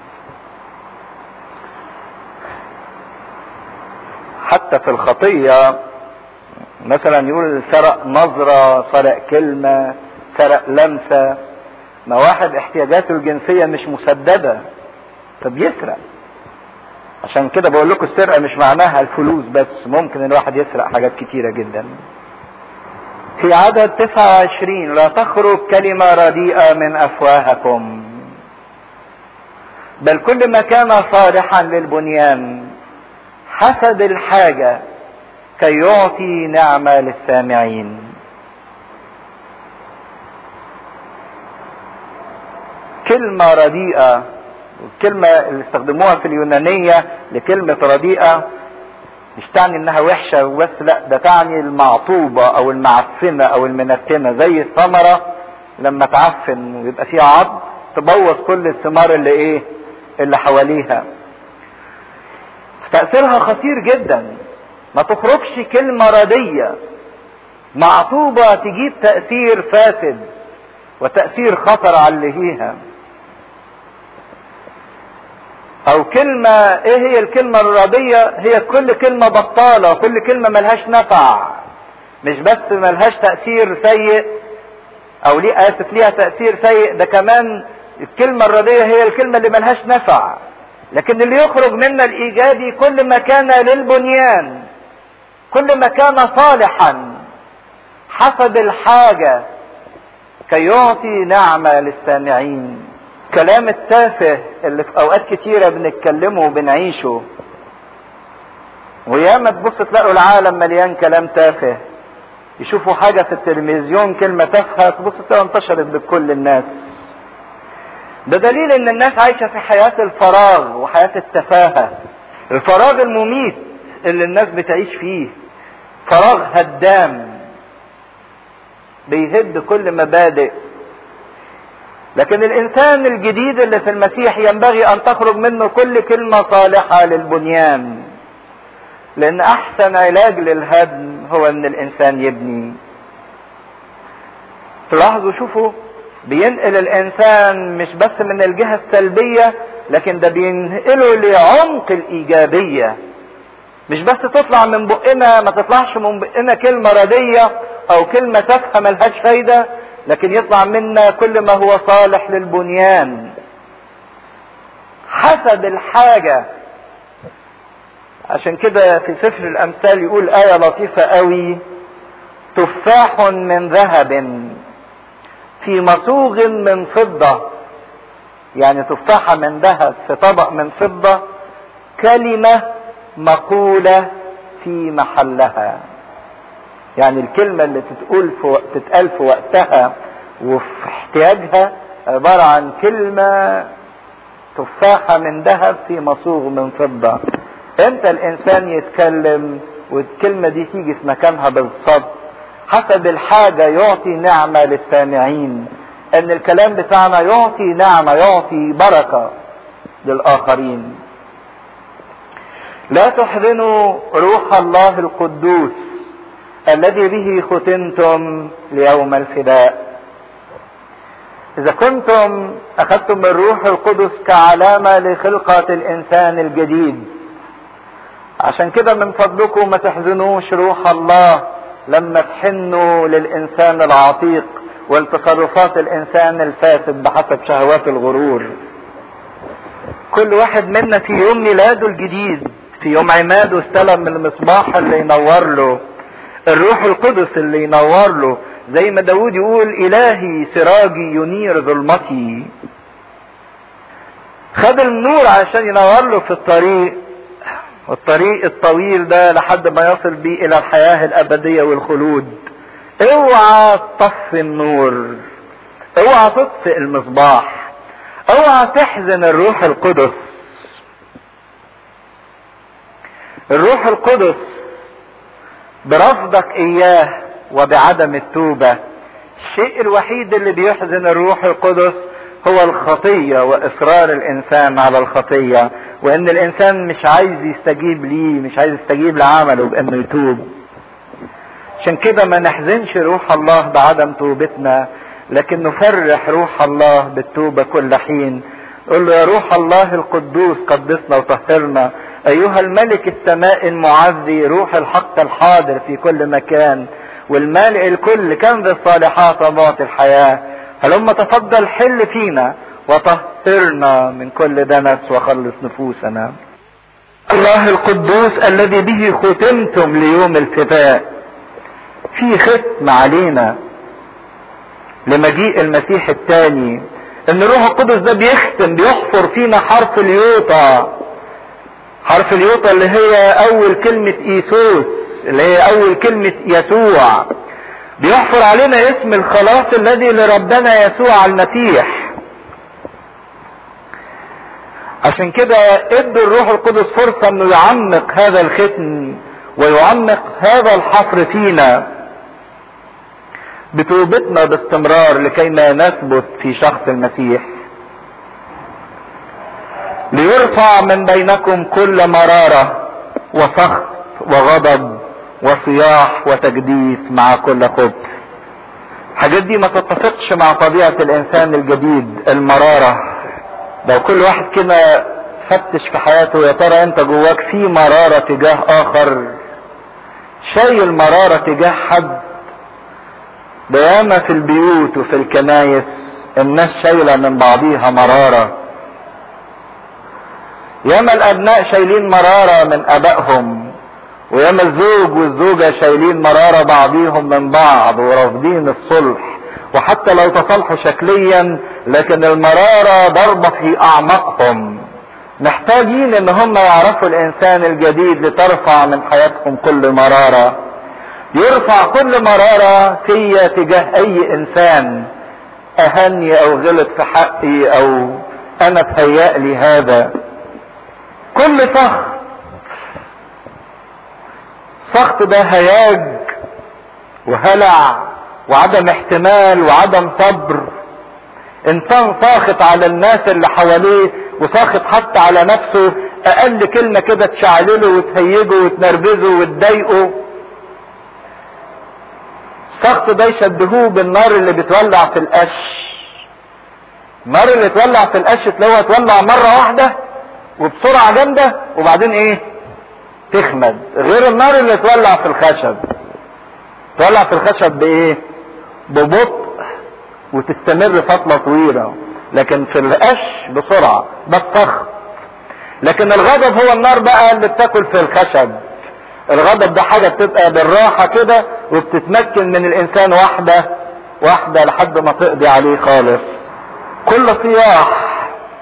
حتى في الخطية مثلا يقول سرق نظرة سرق كلمة سرق لمسة ما واحد احتياجاته الجنسية مش مسددة فبيسرق عشان كده بقول لكم السرقة مش معناها الفلوس بس ممكن الواحد يسرق حاجات كتيرة جدا في عدد 29 لا تخرج كلمة رديئة من أفواهكم بل كل ما كان صالحا للبنيان حسب الحاجة كي يعطي نعمة للسامعين كلمة رديئة الكلمة اللي استخدموها في اليونانية لكلمة رديئة مش تعني انها وحشة بس لا ده تعني المعطوبة او المعفنة او المنتنة زي الثمرة لما تعفن ويبقى فيها عض تبوظ كل الثمار اللي ايه اللي حواليها تأثيرها خطير جدا ما تخرجش كلمة ردية معطوبة تجيب تأثير فاسد وتأثير خطر على اللي فيها او كلمة ايه هي الكلمة الرضية هي كل كلمة بطالة كل كلمة ملهاش نفع مش بس ملهاش تأثير سيء او ليه اسف ليها تأثير سيء ده كمان الكلمة الرضية هي الكلمة اللي ملهاش نفع لكن اللي يخرج منا الايجابي كل ما كان للبنيان كل ما كان صالحا حسب الحاجة كي يعطي نعمة للسامعين كلام التافه اللي في اوقات كتيرة بنتكلمه وبنعيشه وياما تبص تلاقوا العالم مليان كلام تافه يشوفوا حاجة في التلفزيون كلمة تافهة تبص تلاقوا انتشرت بكل الناس ده دليل ان الناس عايشة في حياة الفراغ وحياة التفاهة الفراغ المميت اللي الناس بتعيش فيه فراغ هدام بيهد كل مبادئ لكن الانسان الجديد اللي في المسيح ينبغي ان تخرج منه كل كلمة صالحة للبنيان لان احسن علاج للهدم هو ان الانسان يبني تلاحظوا شوفوا بينقل الانسان مش بس من الجهة السلبية لكن ده بينقله لعمق الايجابية مش بس تطلع من بقنا ما تطلعش من بقنا كلمة ردية او كلمة تافهة ملهاش فايدة لكن يطلع منا كل ما هو صالح للبنيان حسب الحاجة عشان كده في سفر الامثال يقول آية لطيفة قوي تفاح من ذهب في مصوغ من فضة يعني تفاحة من ذهب في طبق من فضة كلمة مقولة في محلها يعني الكلمة اللي تتقول في وقت تتقال في وقتها وفي احتياجها عبارة عن كلمة تفاحة من ذهب في مصوغ من فضة امتى الانسان يتكلم والكلمة دي تيجي في مكانها بالصبر حسب الحاجة يعطي نعمة للسامعين ان الكلام بتاعنا يعطي نعمة يعطي بركة للآخرين لا تحزنوا روح الله القدوس الذي به ختمتم ليوم الفداء إذا كنتم أخذتم الروح القدس كعلامة لخلقة الإنسان الجديد عشان كده من فضلكم ما تحزنوش روح الله لما تحنوا للإنسان العتيق والتصرفات الإنسان الفاسد بحسب شهوات الغرور كل واحد منا في يوم ميلاده الجديد في يوم عماده استلم المصباح اللي ينور له الروح القدس اللي ينور له زي ما داود يقول الهي سراجي ينير ظلمتي خد النور عشان ينور له في الطريق والطريق الطويل ده لحد ما يصل بيه الى الحياة الابدية والخلود اوعى تطفي النور اوعى تطفئ المصباح اوعى تحزن الروح القدس الروح القدس برفضك اياه وبعدم التوبة الشيء الوحيد اللي بيحزن الروح القدس هو الخطية واصرار الانسان على الخطية وان الانسان مش عايز يستجيب ليه مش عايز يستجيب لعمله بانه يتوب عشان كده ما نحزنش روح الله بعدم توبتنا لكن نفرح روح الله بالتوبة كل حين قل له يا روح الله القدوس قدسنا وطهرنا ايها الملك السماء المعزي روح الحق الحاضر في كل مكان والمالئ الكل كنز الصالحات ومعطي الحياة هلما تفضل حل فينا وطهرنا من كل دنس وخلص نفوسنا الله القدوس الذي به ختمتم ليوم الفداء في ختم علينا لمجيء المسيح الثاني ان الروح القدس ده بيختم بيحفر فينا حرف اليوطا حرف اليوطا اللي هي اول كلمة ايسوس اللي هي اول كلمة يسوع بيحفر علينا اسم الخلاص الذي لربنا يسوع المسيح عشان كده ادوا الروح القدس فرصة انه يعمق هذا الختم ويعمق هذا الحفر فينا بتوبتنا باستمرار لكي ما نثبت في شخص المسيح ليرفع من بينكم كل مرارة وسخط وغضب وصياح وتجديف مع كل خبث الحاجات دي ما تتفقش مع طبيعة الانسان الجديد المرارة لو كل واحد كده فتش في حياته يا ترى انت جواك في مرارة تجاه اخر شايل مرارة تجاه حد بياما في البيوت وفي الكنايس الناس شايلة من بعضيها مرارة ياما الابناء شايلين مرارة من ابائهم وياما الزوج والزوجة شايلين مرارة بعضيهم من بعض ورافضين الصلح وحتى لو تصالحوا شكليا لكن المرارة ضربة في اعماقهم محتاجين ان هم يعرفوا الانسان الجديد لترفع من حياتهم كل مرارة يرفع كل مرارة فيا تجاه اي انسان اهني او غلط في حقي او انا تهيألي هذا كل سخط سخط ده هياج وهلع وعدم احتمال وعدم صبر انسان ساخط على الناس اللي حواليه وساخط حتى على نفسه اقل كلمة كده تشعلله وتهيجه وتنرفزه وتضايقه السخط ده يشبهوه بالنار اللي بتولع في القش النار اللي تولع في القش تلاقوها تولع مرة واحدة وبسرعة جامدة وبعدين ايه تخمد غير النار اللي تولع في الخشب تولع في الخشب بايه ببطء وتستمر فترة طويلة لكن في القش بسرعة ده السخط لكن الغضب هو النار بقى اللي بتاكل في الخشب الغضب ده حاجة بتبقى بالراحة كده وبتتمكن من الانسان واحدة واحدة لحد ما تقضي عليه خالص كل صياح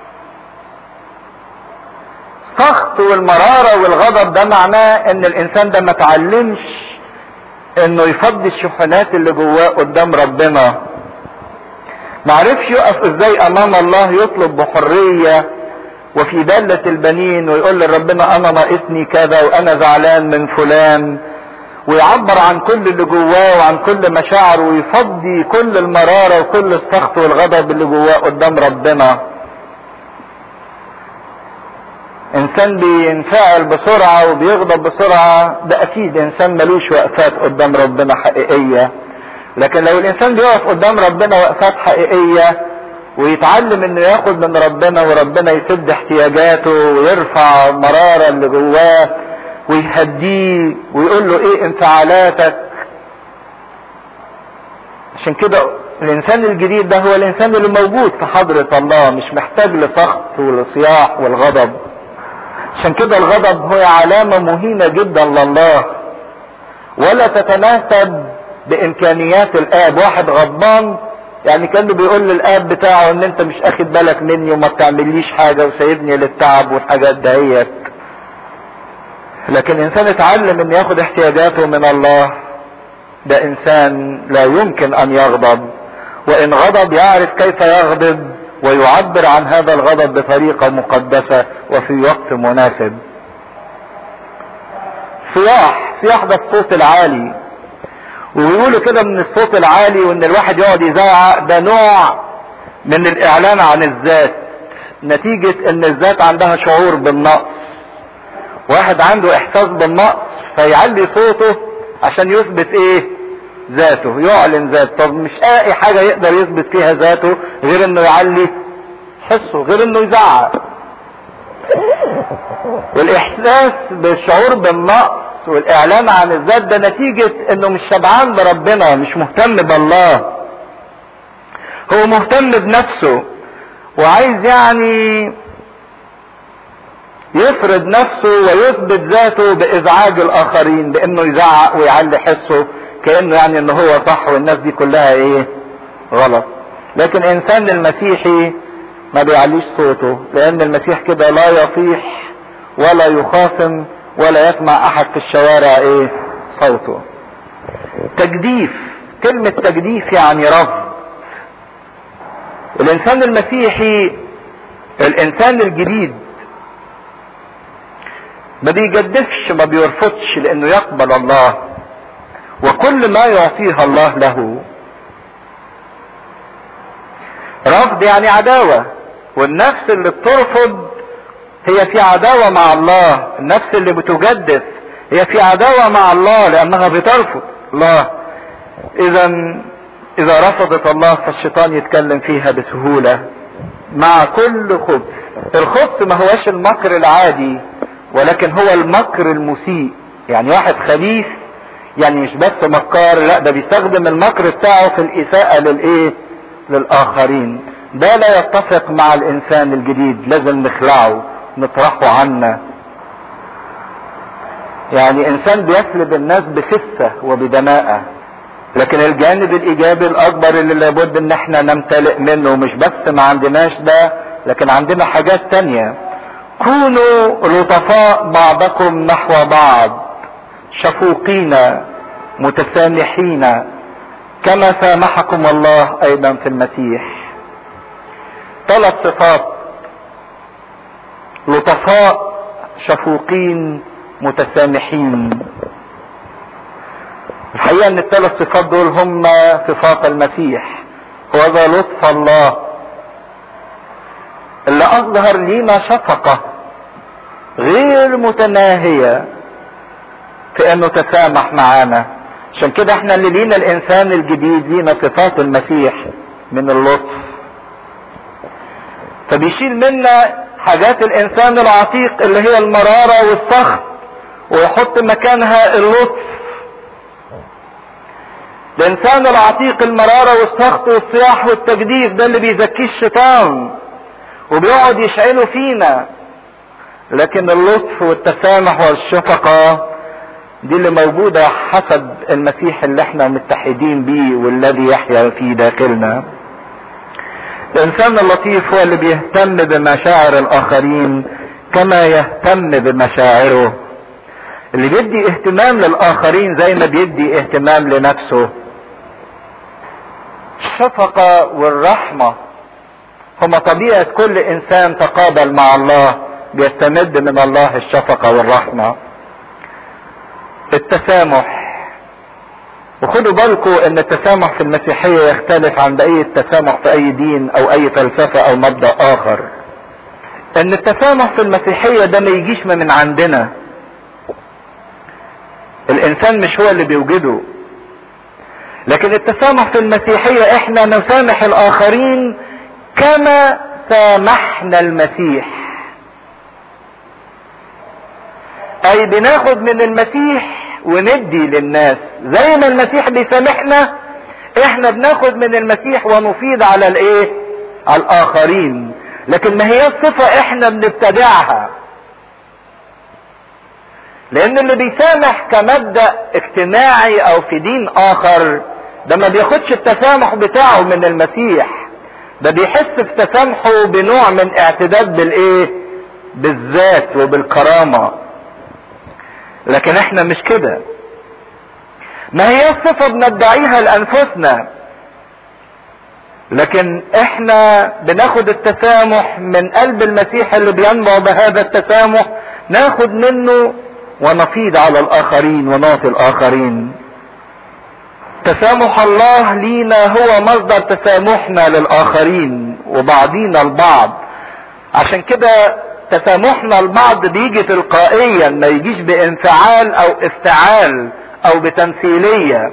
السخط والمرارة والغضب ده معناه ان الانسان ده ما تعلمش انه يفضي الشحنات اللي جواه قدام ربنا معرفش يقف ازاي امام الله يطلب بحرية وفي دالة البنين ويقول لربنا انا ناقصني كذا وانا زعلان من فلان ويعبر عن كل اللي جواه وعن كل مشاعره ويفضي كل المرارة وكل السخط والغضب اللي جواه قدام ربنا انسان بينفعل بسرعة وبيغضب بسرعة ده اكيد انسان ملوش وقفات قدام ربنا حقيقية لكن لو الانسان بيقف قدام ربنا وقفات حقيقية ويتعلم انه ياخد من ربنا وربنا يسد احتياجاته ويرفع المرارة اللي جواه ويهديه ويقول له ايه انفعالاتك عشان كده الانسان الجديد ده هو الانسان اللي موجود في حضرة الله مش محتاج لسخط ولصياح والغضب عشان كده الغضب هو علامة مهينة جدا لله ولا تتناسب بامكانيات الاب واحد غضبان يعني كانه بيقول للاب بتاعه ان انت مش اخد بالك مني وما بتعمليش حاجة وسايبني للتعب والحاجات دهيت لكن انسان اتعلم ان ياخد احتياجاته من الله ده انسان لا يمكن ان يغضب وان غضب يعرف كيف يغضب ويعبر عن هذا الغضب بطريقة مقدسة وفي وقت مناسب صياح صياح ده الصوت العالي ويقولوا كده من الصوت العالي وان الواحد يقعد يزعق ده نوع من الاعلان عن الذات نتيجة ان الذات عندها شعور بالنقص واحد عنده احساس بالنقص فيعلي صوته عشان يثبت ايه ذاته يعلن ذاته طب مش لاقي حاجة يقدر يثبت فيها ذاته غير انه يعلي حسه غير انه يزعق والاحساس بالشعور بالنقص والاعلان عن الذات ده نتيجة انه مش شبعان بربنا مش مهتم بالله هو مهتم بنفسه وعايز يعني يفرض نفسه ويثبت ذاته بازعاج الاخرين بانه يزعق ويعلي حسه كانه يعني ان هو صح والناس دي كلها ايه غلط لكن انسان المسيحي ما بيعليش صوته لان المسيح كده لا يصيح ولا يخاصم ولا يسمع احد في الشوارع ايه صوته تجديف كلمة تجديف يعني رفض الانسان المسيحي الانسان الجديد ما بيجدفش ما بيرفضش لانه يقبل الله وكل ما يعطيها الله له رفض يعني عداوة والنفس اللي بترفض هي في عداوة مع الله النفس اللي بتجدف هي في عداوة مع الله لانها بترفض الله اذا اذا رفضت الله فالشيطان يتكلم فيها بسهولة مع كل خبث الخبث ما هوش المكر العادي ولكن هو المكر المسيء يعني واحد خبيث يعني مش بس مكار لا ده بيستخدم المكر بتاعه في الاساءة للايه للاخرين ده لا يتفق مع الانسان الجديد لازم نخلعه نطرحه عنا يعني انسان بيسلب الناس بفسة وبدماءة لكن الجانب الايجابي الاكبر اللي لابد ان احنا نمتلئ منه مش بس ما عندناش ده لكن عندنا حاجات تانية كونوا لطفاء بعضكم نحو بعض شفوقين متسامحين كما سامحكم الله ايضا في المسيح ثلاث صفات لطفاء شفوقين متسامحين الحقيقة ان الثلاث صفات دول هم صفات المسيح هو ذا لطف الله اللي اظهر لينا شفقة غير متناهية في انه تسامح معانا عشان كده احنا اللي لينا الانسان الجديد لينا صفات المسيح من اللطف فبيشيل منا حاجات الانسان العتيق اللي هي المرارة والسخط ويحط مكانها اللطف الانسان العتيق المرارة والسخط والصياح والتجديف ده اللي بيزكيه الشيطان وبيقعد يشعله فينا لكن اللطف والتسامح والشفقة دي اللي موجودة حسب المسيح اللي احنا متحدين بيه والذي يحيا في داخلنا الانسان اللطيف هو اللي بيهتم بمشاعر الاخرين كما يهتم بمشاعره اللي بيدي اهتمام للاخرين زي ما بيدي اهتمام لنفسه الشفقة والرحمة هما طبيعة كل انسان تقابل مع الله بيستمد من الله الشفقة والرحمة التسامح وخدوا بالكم ان التسامح في المسيحية يختلف عن بقية التسامح في اي دين او اي فلسفة او مبدأ اخر ان التسامح في المسيحية ده ما يجيش من عندنا الانسان مش هو اللي بيوجده لكن التسامح في المسيحية احنا نسامح الاخرين كما سامحنا المسيح اي بناخد من المسيح وندي للناس زي ما المسيح بيسامحنا احنا بناخد من المسيح ونفيض على الايه على الاخرين لكن ما هي صفة احنا بنبتدعها لان اللي بيسامح كمبدأ اجتماعي او في دين اخر ده ما بياخدش التسامح بتاعه من المسيح ده بيحس في تسامحه بنوع من اعتداد بالايه بالذات وبالكرامة لكن احنا مش كده ما هي صفة بندعيها لانفسنا لكن احنا بناخد التسامح من قلب المسيح اللي بينبع بهذا التسامح ناخد منه ونفيض على الاخرين ونعطي الاخرين تسامح الله لينا هو مصدر تسامحنا للاخرين وبعضينا البعض عشان كده تسامحنا البعض بيجي تلقائيا ما يجيش بانفعال او افتعال او بتمثيليه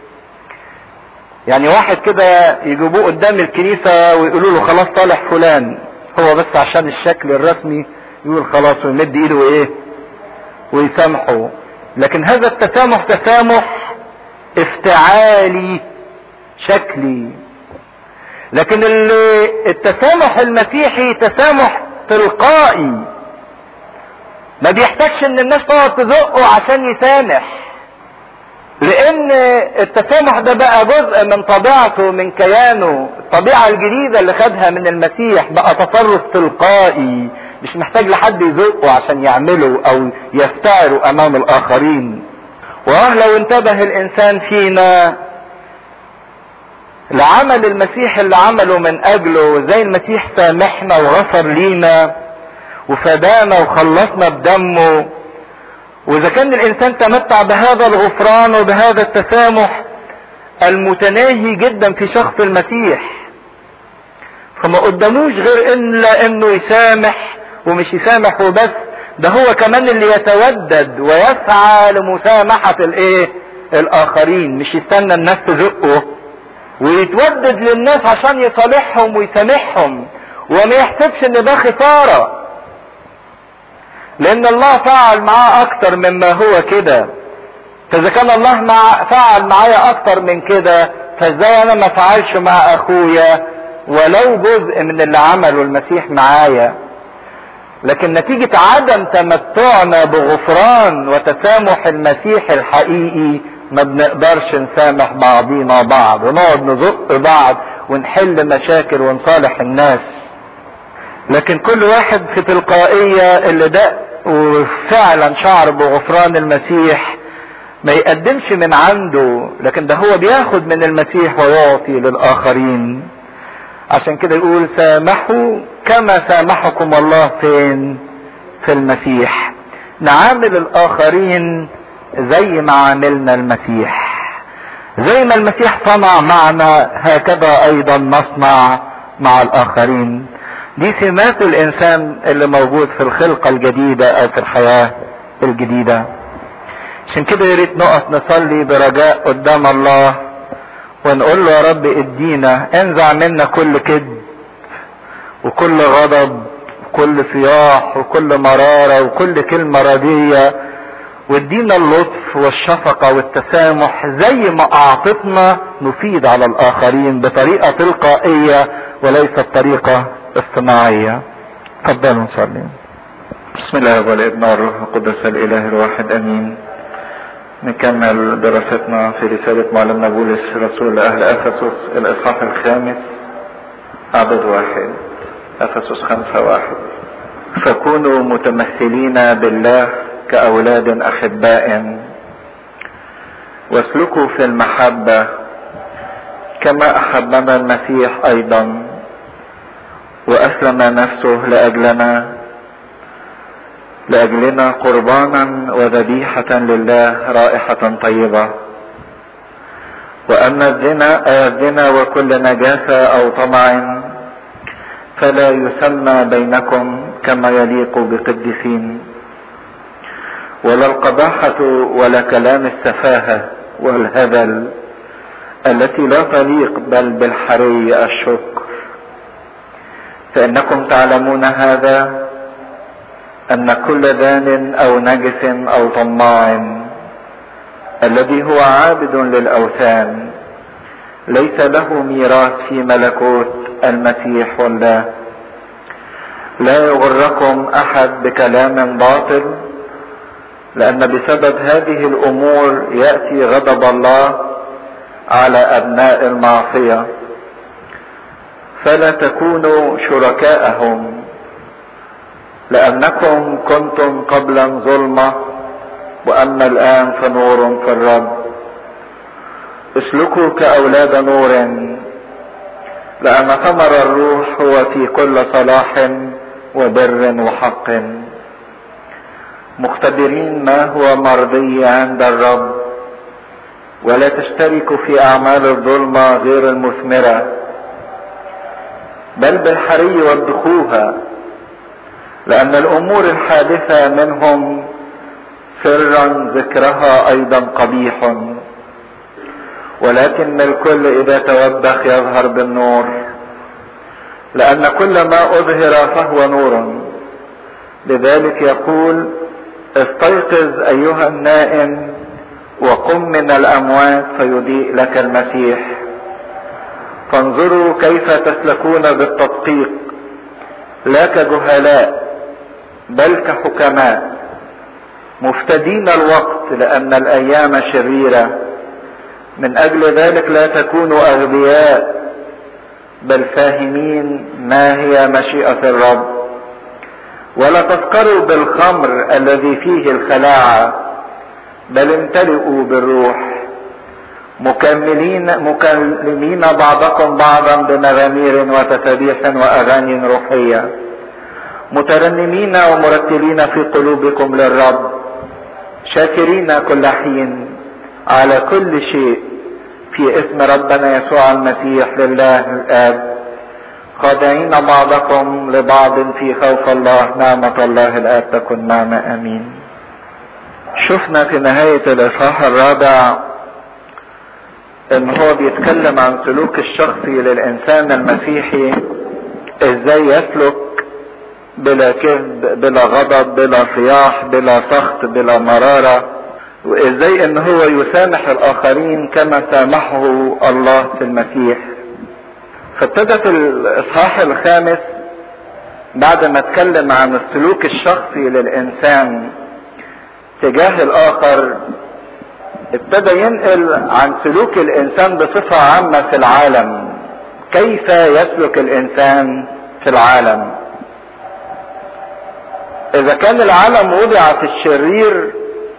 يعني واحد كده يجيبوه قدام الكنيسة ويقولوا له خلاص طالع فلان هو بس عشان الشكل الرسمي يقول خلاص ويمد ايده وايه ويسامحه لكن هذا التسامح تسامح افتعالي شكلي لكن اللي التسامح المسيحي تسامح تلقائي ما بيحتاجش ان الناس تقعد تزقه عشان يسامح لان التسامح ده بقى جزء من طبيعته من كيانه الطبيعة الجديدة اللي خدها من المسيح بقى تصرف تلقائي مش محتاج لحد يزقه عشان يعمله او يفتعره امام الاخرين واه لو انتبه الانسان فينا لعمل المسيح اللي عمله من اجله زي المسيح سامحنا وغفر لينا وفدانا وخلصنا بدمه واذا كان الانسان تمتع بهذا الغفران وبهذا التسامح المتناهي جدا في شخص المسيح فما قداموش غير الا انه يسامح ومش يسامح وبس ده هو كمان اللي يتودد ويسعى لمسامحة الايه الاخرين مش يستنى الناس تزقه ويتودد للناس عشان يصالحهم ويسامحهم وما يحسبش ان ده خساره لان الله فعل معاه اكتر مما هو كده فاذا كان الله مع فعل معايا اكتر من كده فازاي انا ما فعلش مع اخويا ولو جزء من اللي عمله المسيح معايا لكن نتيجة عدم تمتعنا بغفران وتسامح المسيح الحقيقي ما بنقدرش نسامح بعضينا بعض ونقعد نزق بعض ونحل مشاكل ونصالح الناس لكن كل واحد في تلقائية اللي دق وفعلا شعر بغفران المسيح ما يقدمش من عنده لكن ده هو بياخد من المسيح ويعطي للآخرين عشان كده يقول سامحوا كما سامحكم الله فين في المسيح نعامل الآخرين زي ما عاملنا المسيح زي ما المسيح صنع معنا هكذا أيضا نصنع مع الآخرين دي سمات الانسان اللي موجود في الخلقة الجديدة او في الحياة الجديدة عشان كده يا ريت نقف نصلي برجاء قدام الله ونقول له يا رب ادينا انزع منا كل كذب وكل غضب وكل صياح وكل مرارة وكل كلمة ردية وادينا اللطف والشفقة والتسامح زي ما اعطتنا نفيد على الاخرين بطريقة تلقائية وليست طريقة اصطناعية تفضلوا نصلي بسم الله والابن والروح القدس الاله الواحد امين نكمل دراستنا في رسالة معلمنا بولس رسول لأهل أفسس الإصحاح الخامس عدد واحد أفسس خمسة واحد فكونوا متمثلين بالله كأولاد أحباء واسلكوا في المحبة كما أحبنا المسيح أيضا وأسلم نفسه لأجلنا لأجلنا قربانا وذبيحة لله رائحة طيبة وأما الزنا الزنا وكل نجاسة أو طمع فلا يسمى بينكم كما يليق بقديسين ولا القباحة ولا كلام السفاهة والهبل التي لا تليق بل بالحري الشكر فإنكم تعلمون هذا أن كل دان أو نجس أو طماع الذي هو عابد للأوثان ليس له ميراث في ملكوت المسيح والله لا يغركم أحد بكلام باطل لأن بسبب هذه الأمور يأتي غضب الله على أبناء المعصية فلا تكونوا شركاءهم لأنكم كنتم قبلا ظلمة وأما الآن فنور في الرب اسلكوا كأولاد نور لأن ثمر الروح هو في كل صلاح وبر وحق مختبرين ما هو مرضي عند الرب ولا تشتركوا في أعمال الظلمة غير المثمرة بل بالحري وادخوها لأن الأمور الحادثة منهم سرا ذكرها أيضا قبيح ولكن الكل إذا توبخ يظهر بالنور لأن كل ما أظهر فهو نور لذلك يقول استيقظ أيها النائم وقم من الأموات فيضيء لك المسيح فانظروا كيف تسلكون بالتدقيق لا كجهلاء بل كحكماء مفتدين الوقت لأن الأيام شريرة من أجل ذلك لا تكونوا أغبياء بل فاهمين ما هي مشيئة الرب ولا تسكروا بالخمر الذي فيه الخلاعة بل امتلئوا بالروح مكملين مكلمين بعضكم بعضا بمزامير وتسابيح واغاني روحيه مترنمين ومرتلين في قلوبكم للرب شاكرين كل حين على كل شيء في اسم ربنا يسوع المسيح لله الاب خاضعين بعضكم لبعض في خوف الله نعمة الله الآب تكن معنا آمين شفنا في نهاية الإصحاح الرابع إن هو بيتكلم عن سلوك الشخصي للإنسان المسيحي إزاي يسلك بلا كذب بلا غضب بلا صياح بلا سخط بلا مرارة وإزاي إن هو يسامح الآخرين كما سامحه الله في المسيح فابتدى في الاصحاح الخامس بعد ما اتكلم عن السلوك الشخصي للانسان تجاه الاخر ابتدى ينقل عن سلوك الانسان بصفة عامة في العالم كيف يسلك الانسان في العالم اذا كان العالم وضع في الشرير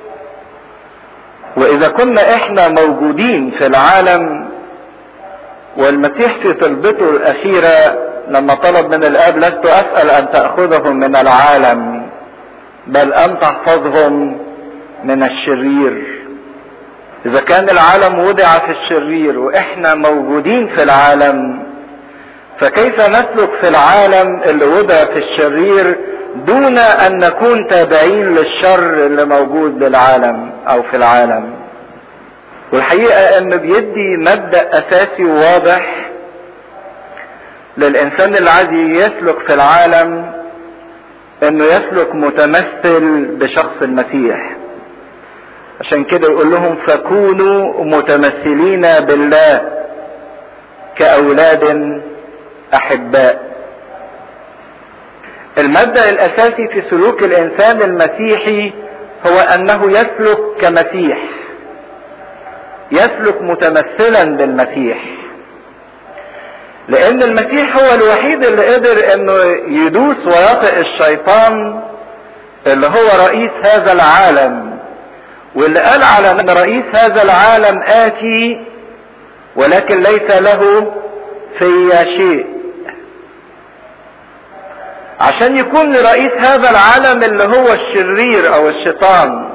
واذا كنا احنا موجودين في العالم والمسيح في طلبته الأخيرة لما طلب من الآب لست أسأل أن تأخذهم من العالم بل أن تحفظهم من الشرير إذا كان العالم وضع في الشرير وإحنا موجودين في العالم فكيف نسلك في العالم اللي وضع في الشرير دون أن نكون تابعين للشر اللي موجود بالعالم أو في العالم والحقيقة انه بيدي مبدأ اساسي وواضح للانسان اللي عايز يسلك في العالم انه يسلك متمثل بشخص المسيح عشان كده يقول لهم فكونوا متمثلين بالله كاولاد احباء المبدأ الاساسي في سلوك الانسان المسيحي هو انه يسلك كمسيح يسلك متمثلا بالمسيح لان المسيح هو الوحيد اللي قدر انه يدوس ويطئ الشيطان اللي هو رئيس هذا العالم واللي قال على ان رئيس هذا العالم اتي ولكن ليس له في شيء عشان يكون لرئيس هذا العالم اللي هو الشرير او الشيطان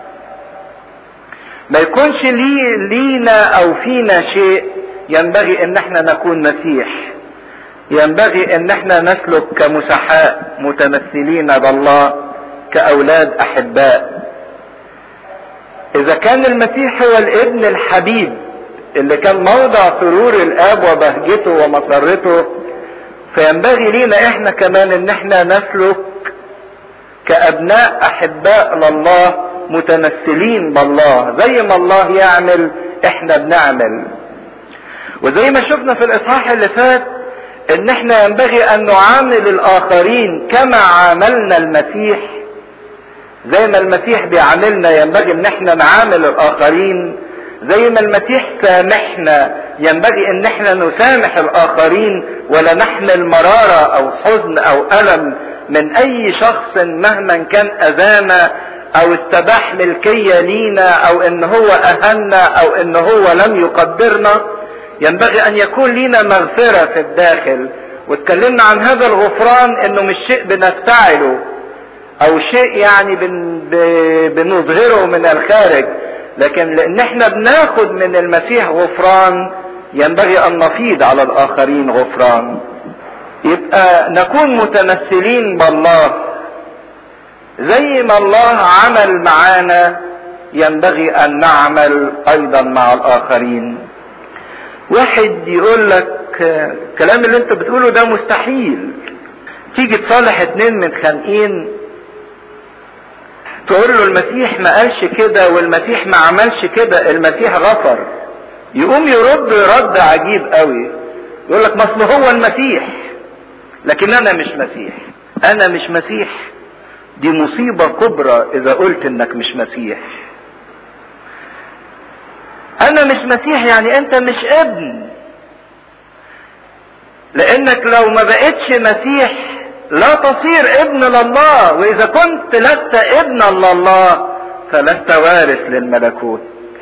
ما يكونش لي لينا او فينا شيء ينبغي ان احنا نكون مسيح ينبغي ان احنا نسلك كمسحاء متمثلين بالله كاولاد احباء اذا كان المسيح هو الابن الحبيب اللي كان موضع سرور الاب وبهجته ومسرته فينبغي لينا احنا كمان ان احنا نسلك كابناء احباء لله متمثلين بالله زي ما الله يعمل احنا بنعمل وزي ما شفنا في الاصحاح اللي فات ان احنا ينبغي ان نعامل الاخرين كما عاملنا المسيح زي ما المسيح بيعاملنا ينبغي ان احنا نعامل الاخرين زي ما المسيح سامحنا ينبغي ان احنا نسامح الاخرين ولا نحمل مرارة او حزن او الم من اي شخص مهما كان اذانا او استباح ملكية لينا او ان هو اهنا او ان هو لم يقدرنا ينبغي ان يكون لينا مغفرة في الداخل واتكلمنا عن هذا الغفران انه مش شيء بنفتعله او شيء يعني بن بنظهره من الخارج لكن لان احنا بناخد من المسيح غفران ينبغي ان نفيض على الاخرين غفران يبقى نكون متمثلين بالله زي ما الله عمل معانا ينبغي ان نعمل ايضا مع الاخرين واحد يقول لك الكلام اللي انت بتقوله ده مستحيل تيجي تصالح اتنين متخانقين تقول له المسيح ما قالش كده والمسيح ما عملش كده المسيح غفر يقوم يرد رد عجيب قوي يقول لك ما اصل هو المسيح لكن انا مش مسيح انا مش مسيح دي مصيبة كبرى اذا قلت انك مش مسيح انا مش مسيح يعني انت مش ابن لانك لو ما بقتش مسيح لا تصير ابن لله واذا كنت لست ابنا لله فلست وارث للملكوت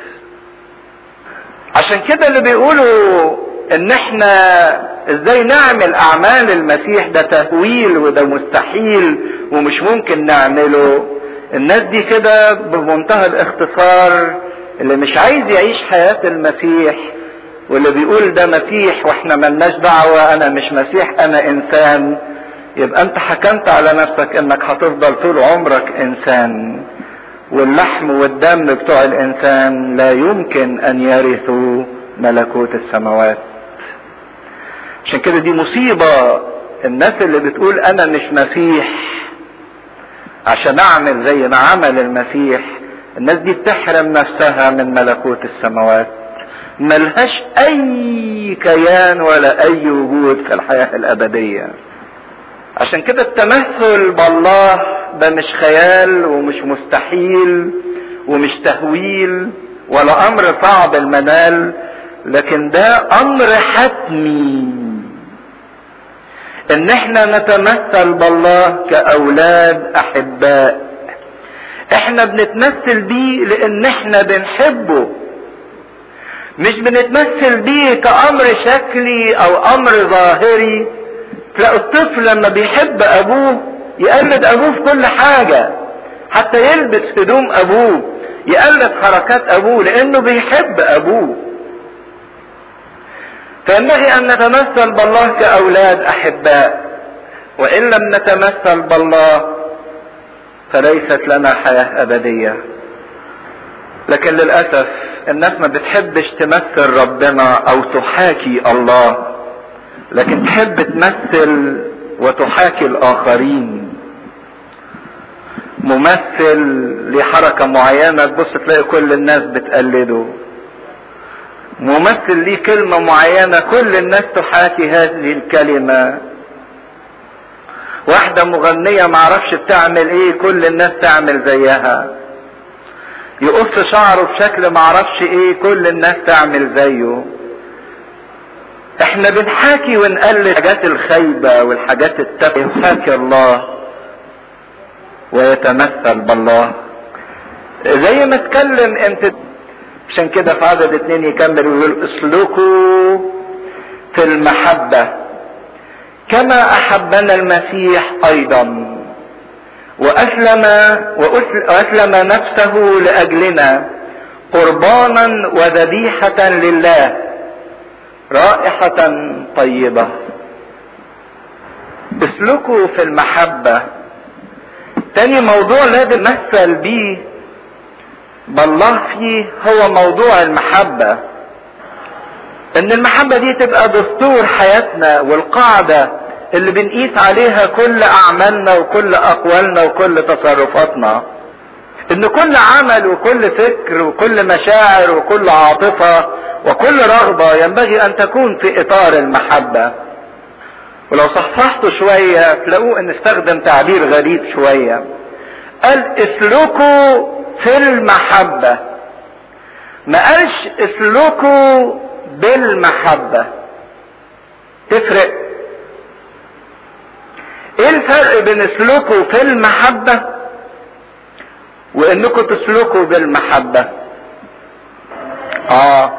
عشان كده اللي بيقولوا ان احنا ازاي نعمل اعمال المسيح ده تهويل وده مستحيل ومش ممكن نعمله الناس دي كده بمنتهى الاختصار اللي مش عايز يعيش حياة المسيح واللي بيقول ده مسيح واحنا ملناش دعوة انا مش مسيح انا انسان يبقى انت حكمت على نفسك انك هتفضل طول عمرك انسان واللحم والدم بتوع الانسان لا يمكن ان يرثوا ملكوت السماوات عشان كده دي مصيبة الناس اللي بتقول انا مش مسيح عشان اعمل زي ما عمل المسيح الناس دي بتحرم نفسها من ملكوت السماوات ملهاش اي كيان ولا اي وجود في الحياة الابدية عشان كده التمثل بالله ده مش خيال ومش مستحيل ومش تهويل ولا امر صعب المنال لكن ده امر حتمي ان احنا نتمثل بالله كاولاد احباء احنا بنتمثل بيه لان احنا بنحبه مش بنتمثل بيه كامر شكلي او امر ظاهري تلاقوا الطفل لما بيحب ابوه يقلد ابوه في كل حاجة حتى يلبس هدوم ابوه يقلد حركات ابوه لانه بيحب ابوه فينبغي ان نتمثل بالله كاولاد احباء وان لم نتمثل بالله فليست لنا حياة ابدية لكن للاسف الناس ما بتحبش تمثل ربنا او تحاكي الله لكن تحب تمثل وتحاكي الاخرين ممثل لحركة معينة تبص تلاقي كل الناس بتقلده ممثل ليه كلمة معينة كل الناس تحاكي هذه الكلمة واحدة مغنية معرفش بتعمل ايه كل الناس تعمل زيها يقص شعره بشكل معرفش ايه كل الناس تعمل زيه احنا بنحاكي ونقلد الحاجات الخايبة والحاجات التافهة يحاكي الله ويتمثل بالله زي ما اتكلم انت عشان كده في عدد اتنين يكمل ويقول اسلكوا في المحبة كما احبنا المسيح ايضا واسلم واسلم نفسه لاجلنا قربانا وذبيحة لله رائحة طيبة اسلكوا في المحبة تاني موضوع لازم نمثل بيه بالله فيه هو موضوع المحبة ان المحبة دي تبقى دستور حياتنا والقاعدة اللي بنقيس عليها كل اعمالنا وكل اقوالنا وكل تصرفاتنا ان كل عمل وكل فكر وكل مشاعر وكل عاطفة وكل رغبة ينبغي ان تكون في اطار المحبة ولو صحصحتوا شوية تلاقوه ان استخدم تعبير غريب شوية قال اسلكوا في المحبة ما قالش اسلكوا بالمحبة تفرق ايه الفرق بين اسلكوا في المحبة وانكم تسلكوا بالمحبة اه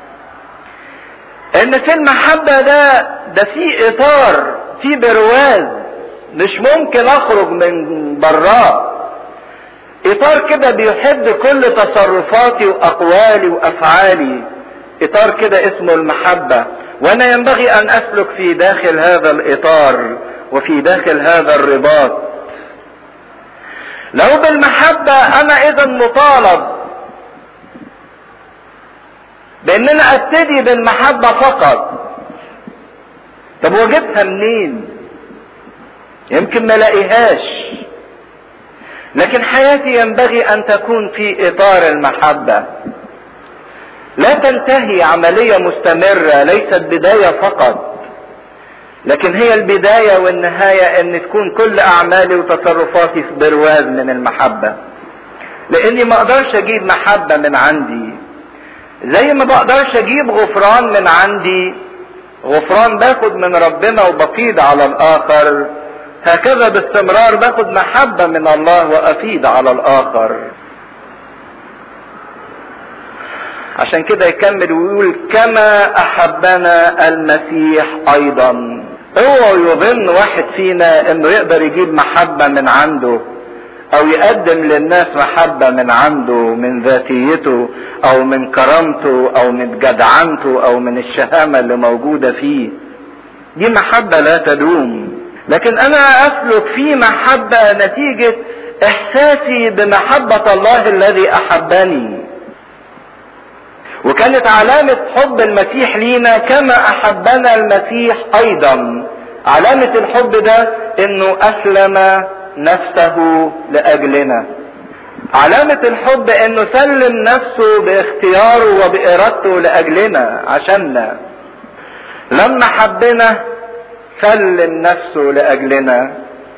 ان في المحبة ده ده في اطار في برواز مش ممكن اخرج من براه اطار كده بيحب كل تصرفاتي واقوالي وافعالي اطار كده اسمه المحبة وانا ينبغي ان اسلك في داخل هذا الاطار وفي داخل هذا الرباط لو بالمحبة انا اذا مطالب بان انا ابتدي بالمحبة فقط طب وجدتها منين يمكن ما لاقيهاش لكن حياتي ينبغي ان تكون في اطار المحبة لا تنتهي عملية مستمرة ليست بداية فقط لكن هي البداية والنهاية ان تكون كل اعمالي وتصرفاتي في برواز من المحبة لاني ما اقدرش اجيب محبة من عندي زي ما بقدرش اجيب غفران من عندي غفران باخد من ربنا وبفيض على الاخر هكذا باستمرار باخد محبة من الله وافيض على الاخر عشان كده يكمل ويقول كما احبنا المسيح ايضا اوعوا يظن واحد فينا انه يقدر يجيب محبة من عنده او يقدم للناس محبة من عنده من ذاتيته او من كرامته او من جدعنته او من الشهامة اللي موجودة فيه دي محبة لا تدوم لكن انا اسلك في محبة نتيجة احساسي بمحبة الله الذي احبني وكانت علامة حب المسيح لينا كما احبنا المسيح ايضا علامة الحب ده انه اسلم نفسه لاجلنا علامة الحب انه سلم نفسه باختياره وبارادته لاجلنا عشاننا لما حبنا سلم نفسه لاجلنا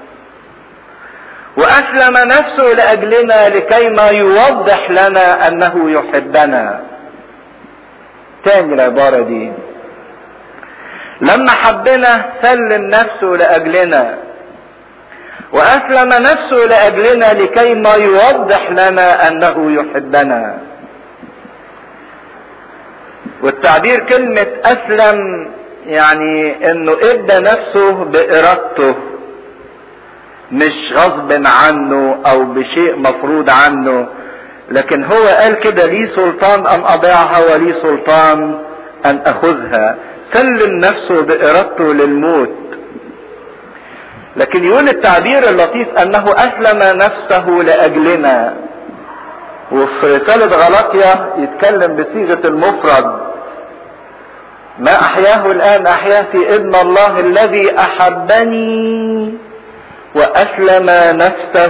واسلم نفسه لاجلنا لكي ما يوضح لنا انه يحبنا تاني العبارة دي لما حبنا سلم نفسه لاجلنا واسلم نفسه لاجلنا لكي ما يوضح لنا انه يحبنا والتعبير كلمة اسلم يعني انه ادى نفسه بارادته مش غصب عنه او بشيء مفروض عنه لكن هو قال كده لي سلطان ان اضيعها ولي سلطان ان اخذها سلم نفسه بارادته للموت لكن يقول التعبير اللطيف انه اسلم نفسه لاجلنا وفي رسالة غلطية يتكلم بصيغة المفرد ما احياه الان احياه في ابن الله الذي احبني واسلم نفسه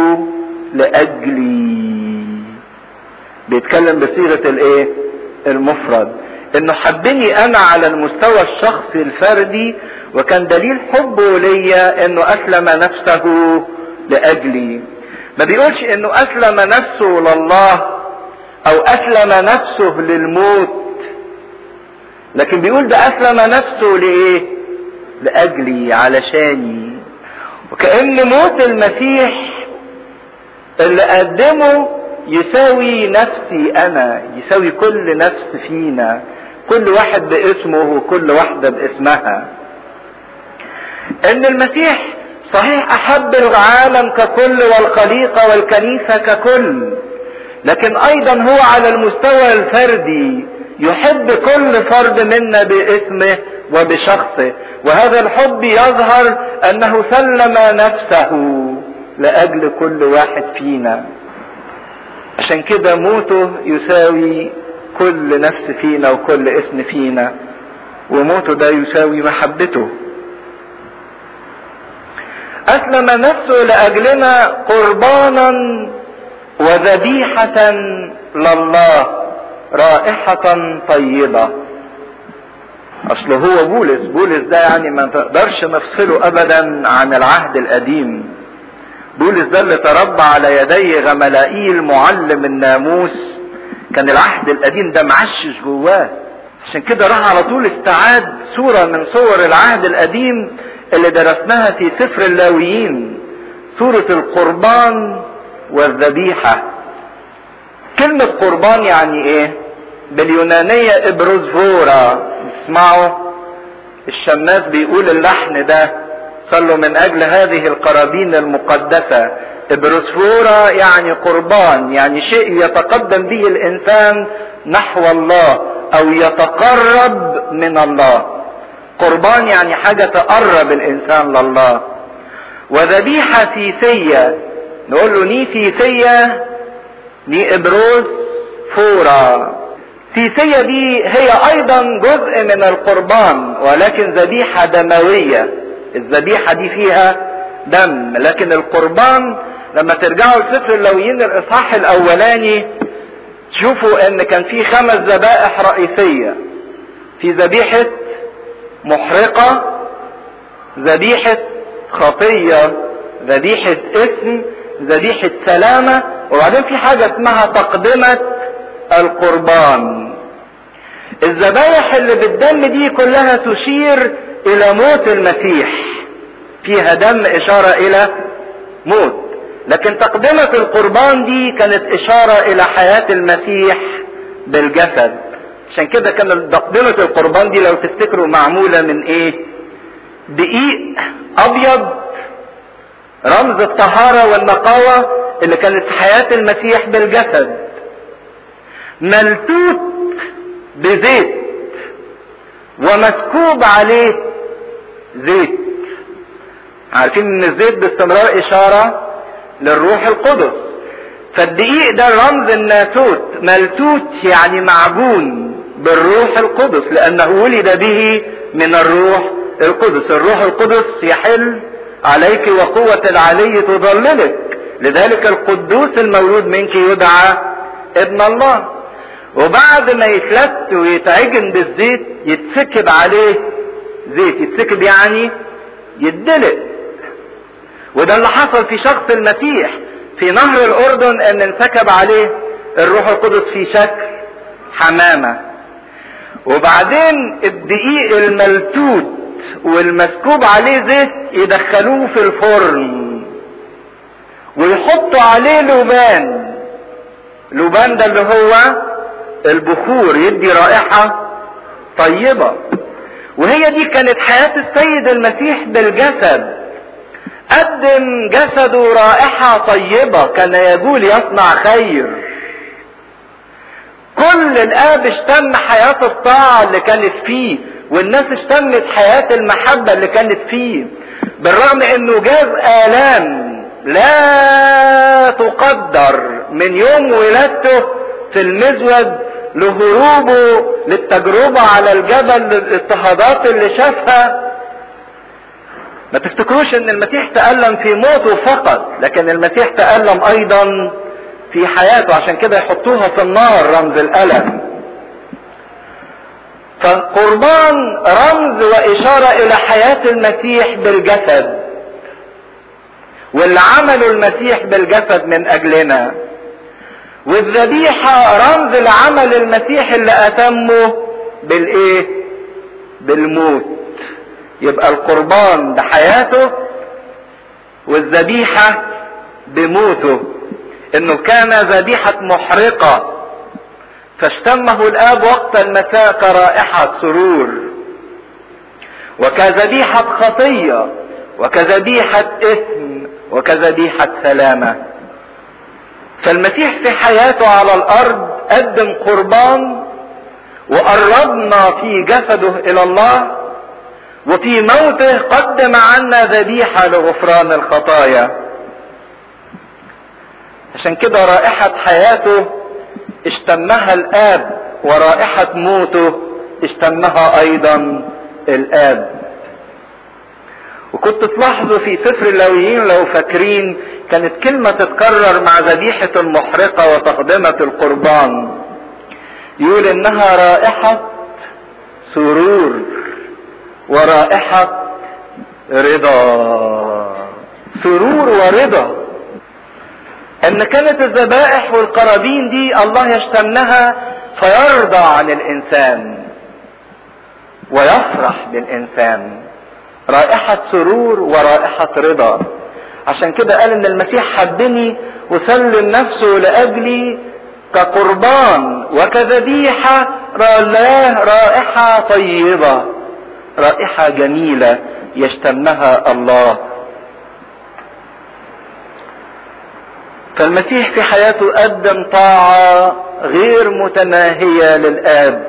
لاجلي بيتكلم بصيغة الايه المفرد انه حبني انا على المستوى الشخصي الفردي وكان دليل حبه ليا انه اسلم نفسه لاجلي ما بيقولش انه اسلم نفسه لله او اسلم نفسه للموت لكن بيقول ده اسلم نفسه لايه لاجلي علشاني وكأن موت المسيح اللي قدمه يساوي نفسي انا يساوي كل نفس فينا كل واحد باسمه وكل واحدة باسمها ان المسيح صحيح احب العالم ككل والخليقة والكنيسة ككل لكن ايضا هو على المستوى الفردي يحب كل فرد منا باسمه وبشخصه وهذا الحب يظهر انه سلم نفسه لاجل كل واحد فينا عشان كده موته يساوي كل نفس فينا وكل اسم فينا وموته ده يساوي محبته اسلم نفسه لاجلنا قربانا وذبيحة لله رائحة طيبة اصل هو بولس بولس ده يعني ما تقدرش نفصله ابدا عن العهد القديم بولس ده اللي تربى على يدي غملائيل معلم الناموس كان العهد القديم ده معشش جواه عشان كده راح على طول استعاد صورة من صور العهد القديم اللي درسناها في سفر اللاويين صورة القربان والذبيحة كلمة قربان يعني ايه باليونانية ابروزفورا اسمعوا الشماس بيقول اللحن ده صلوا من اجل هذه القرابين المقدسة ابروسفورا يعني قربان يعني شيء يتقدم به الانسان نحو الله او يتقرب من الله قربان يعني حاجة تقرب الانسان لله وذبيحة سيسية نقول له ني سيسية ني ابروز فورا سيسية دي هي ايضا جزء من القربان ولكن ذبيحة دموية الذبيحة دي فيها دم لكن القربان لما ترجعوا لسفر اللويين الاصحاح الاولاني تشوفوا ان كان في خمس ذبائح رئيسية في ذبيحة محرقة ذبيحة خطية ذبيحة اسم ذبيحة سلامة وبعدين في حاجة اسمها تقدمة القربان الذبايح اللي بالدم دي كلها تشير الى موت المسيح فيها دم اشارة الى موت لكن تقدمة القربان دي كانت اشارة الى حياة المسيح بالجسد عشان كده كان تقدمة القربان دي لو تفتكروا معمولة من ايه دقيق ابيض رمز الطهارة والنقاوة اللي كانت في حياة المسيح بالجسد ملتوت بزيت ومسكوب عليه زيت عارفين ان الزيت باستمرار اشارة للروح القدس فالدقيق ده رمز الناسوت ملتوت يعني معجون بالروح القدس لانه ولد به من الروح القدس الروح القدس يحل عليك وقوة العلي تضللك لذلك القدوس المولود منك يدعى ابن الله وبعد ما يتلت ويتعجن بالزيت يتسكب عليه زيت يتسكب يعني يدلق وده اللي حصل في شخص المسيح في نهر الاردن ان انسكب عليه الروح القدس في شكل حمامة وبعدين الدقيق الملتوت والمسكوب عليه زيت يدخلوه في الفرن ويحطوا عليه لبان لبان ده اللي هو البخور يدي رائحة طيبة وهي دي كانت حياة السيد المسيح بالجسد قدم جسده رائحة طيبة كان يقول يصنع خير كل الآب اشتم حياة الطاعة اللي كانت فيه والناس اشتمت حياة المحبة اللي كانت فيه بالرغم انه جاز آلام لا تقدر من يوم ولادته في المزود لهروبه للتجربة على الجبل للاضطهادات اللي شافها ما تفتكروش ان المسيح تألم في موته فقط لكن المسيح تألم ايضا في حياته عشان كده يحطوها في النار رمز الألم فالقربان رمز وإشارة إلى حياة المسيح بالجسد واللي عمله المسيح بالجسد من أجلنا والذبيحة رمز لعمل المسيح اللي أتمه بالإيه؟ بالموت يبقى القربان بحياته والذبيحة بموته انه كان ذبيحة محرقة فاشتمه الاب وقت المساء كرائحة سرور وكذبيحة خطية وكذبيحة اثم وكذبيحة سلامة فالمسيح في حياته على الارض قدم قربان وقربنا في جسده الى الله وفي موته قدم عنا ذبيحة لغفران الخطايا عشان كده رائحة حياته اشتمها الآب ورائحة موته اشتمها أيضا الآب وكنت تلاحظوا في سفر اللاويين لو فاكرين كانت كلمة تتكرر مع ذبيحة المحرقة وتقدمة القربان يقول انها رائحة سرور ورائحة رضا سرور ورضا ان كانت الذبائح والقرابين دي الله يشتمها فيرضى عن الانسان ويفرح بالانسان رائحة سرور ورائحة رضا عشان كده قال ان المسيح حبني وسلم نفسه لاجلي كقربان وكذبيحة الله رائحة طيبة رائحة جميلة يشتمها الله فالمسيح في حياته قدم طاعة غير متناهية للآب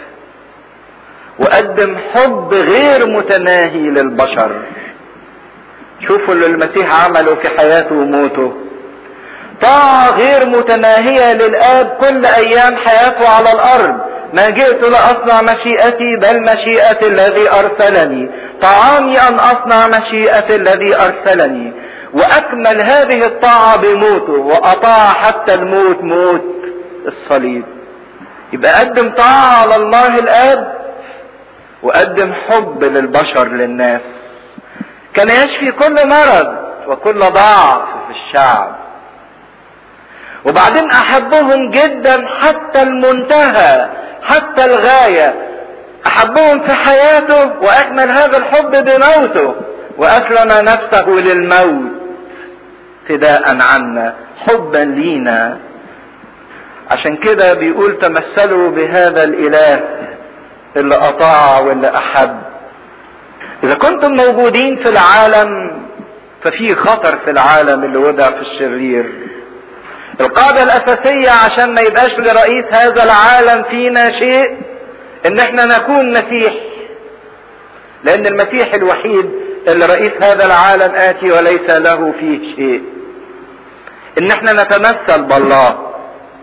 وقدم حب غير متناهي للبشر شوفوا اللي المسيح عمله في حياته وموته طاعة غير متناهية للآب كل أيام حياته على الأرض ما جئت لأصنع مشيئتي بل مشيئة الذي أرسلني طعامي أن أصنع مشيئة الذي أرسلني وأكمل هذه الطاعة بموته وأطاع حتى الموت موت الصليب يبقى قدم طاعة على الله الآب وقدم حب للبشر للناس كان يشفي كل مرض وكل ضعف في الشعب وبعدين احبهم جدا حتى المنتهى حتى الغاية احبهم في حياته واكمل هذا الحب بموته واسلم نفسه للموت فداء عنا حبا لينا عشان كده بيقول تمثلوا بهذا الاله اللي اطاع واللي احب اذا كنتم موجودين في العالم ففي خطر في العالم اللي وضع في الشرير القاعدة الاساسية عشان ما يبقاش لرئيس هذا العالم فينا شيء ان احنا نكون مسيح لان المسيح الوحيد اللي رئيس هذا العالم اتي وليس له فيه شيء ان احنا نتمثل بالله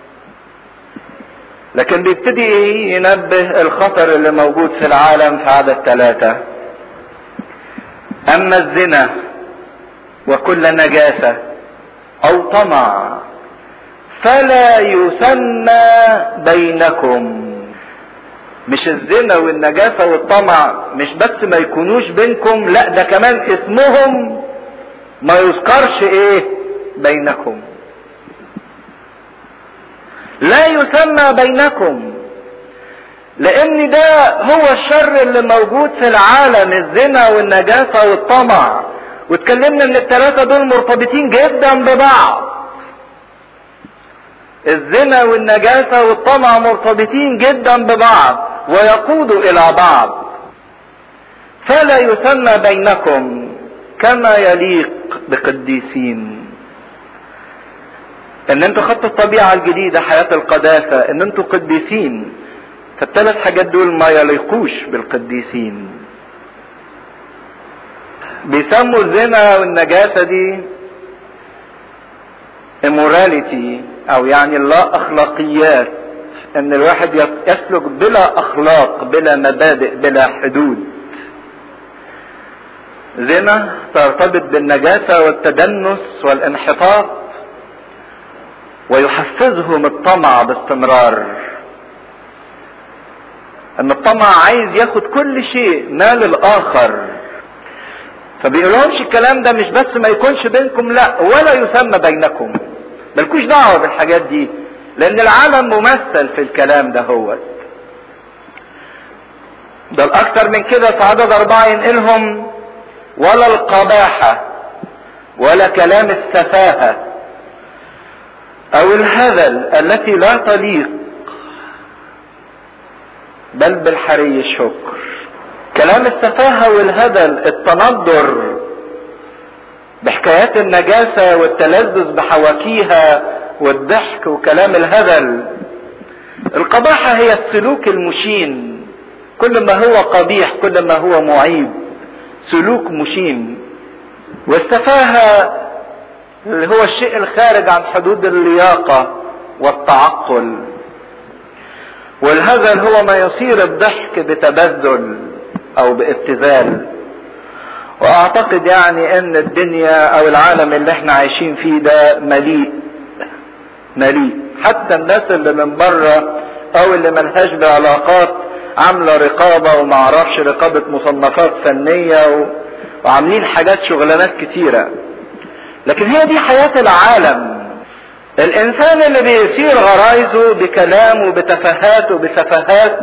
لكن بيبتدي ينبه الخطر اللي موجود في العالم في عدد ثلاثة اما الزنا وكل نجاسة او طمع فلا يسمى بينكم مش الزنا والنجاسة والطمع مش بس ما يكونوش بينكم لا ده كمان اسمهم ما يذكرش ايه بينكم لا يسمى بينكم لان ده هو الشر اللي موجود في العالم الزنا والنجاسة والطمع واتكلمنا ان الثلاثة دول مرتبطين جدا ببعض الزنا والنجاسة والطمع مرتبطين جدا ببعض ويقودوا الى بعض فلا يسمى بينكم كما يليق بقديسين ان انتوا خدتوا الطبيعة الجديدة حياة القداسة ان انتوا قديسين فالثلاث حاجات دول ما يليقوش بالقديسين بيسموا الزنا والنجاسة دي immorality او يعني لا اخلاقيات ان الواحد يسلك بلا اخلاق بلا مبادئ بلا حدود زنا ترتبط بالنجاسة والتدنس والانحطاط ويحفزهم الطمع باستمرار ان الطمع عايز ياخد كل شيء مال الاخر فبيقولهمش الكلام ده مش بس ما يكونش بينكم لا ولا يسمى بينكم ملكوش دعوه بالحاجات دي لان العالم ممثل في الكلام ده هو ده الاكثر من كده في عدد اربعه ينقلهم ولا القباحه ولا كلام السفاهه او الهذل التي لا تليق بل بالحري الشكر كلام السفاهة والهدل التندر بحكايات النجاسة والتلذذ بحواكيها والضحك وكلام الهدل القباحة هي السلوك المشين كل ما هو قبيح كل ما هو معيب سلوك مشين والسفاهة اللي هو الشيء الخارج عن حدود اللياقة والتعقل والهزل هو ما يصير الضحك بتبذل او بابتذال واعتقد يعني ان الدنيا او العالم اللي احنا عايشين فيه ده مليء مليء حتى الناس اللي من بره او اللي ملهاش بعلاقات عامله رقابه ومعرفش رقابه مصنفات فنيه و... وعاملين حاجات شغلانات كتيره لكن هي دي حياه العالم الانسان اللي بيثير غرايزه بكلام وبتفاهات وبسفاهات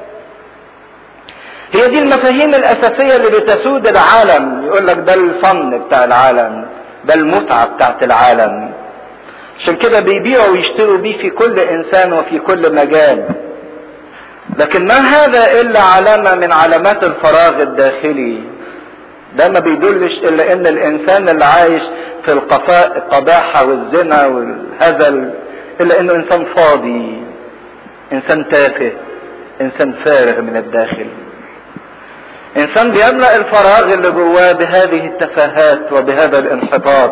هي دي المفاهيم الاساسيه اللي بتسود العالم يقول لك ده الفن بتاع العالم ده المتعه بتاعت العالم عشان كده بيبيعوا ويشتروا بيه في كل انسان وفي كل مجال لكن ما هذا الا علامه من علامات الفراغ الداخلي ده ما بيدلش الا ان الانسان اللي عايش في القفاء القباحه والزنا والهزل الا انه انسان فاضي انسان تافه انسان فارغ من الداخل انسان بيملا الفراغ اللي جواه بهذه التفاهات وبهذا الانحطاط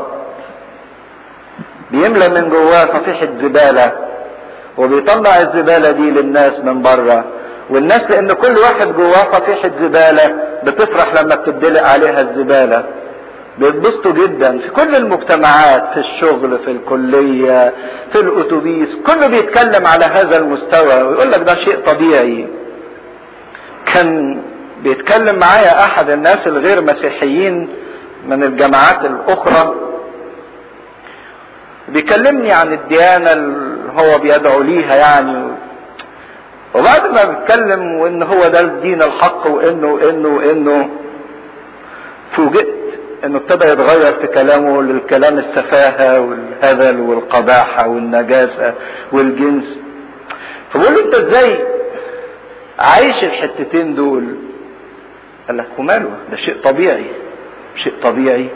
بيملى من جواه صفيحة زبالة وبيطلع الزبالة دي للناس من بره والناس لان كل واحد جواه صفيحة زبالة بتفرح لما بتدلق عليها الزبالة بيتبسطوا جدا في كل المجتمعات في الشغل في الكلية في الاتوبيس كله بيتكلم على هذا المستوى ويقول لك ده شيء طبيعي كان بيتكلم معايا احد الناس الغير مسيحيين من الجماعات الاخرى بيكلمني عن الديانة اللي هو بيدعو ليها يعني وبعد ما بيتكلم وان هو ده الدين الحق وانه وانه وانه فوجئت انه ابتدى يتغير في كلامه للكلام السفاهة والهذل والقباحة والنجاسة والجنس فبقول له انت ازاي عايش الحتتين دول قال لك وماله ده شيء طبيعي شيء طبيعي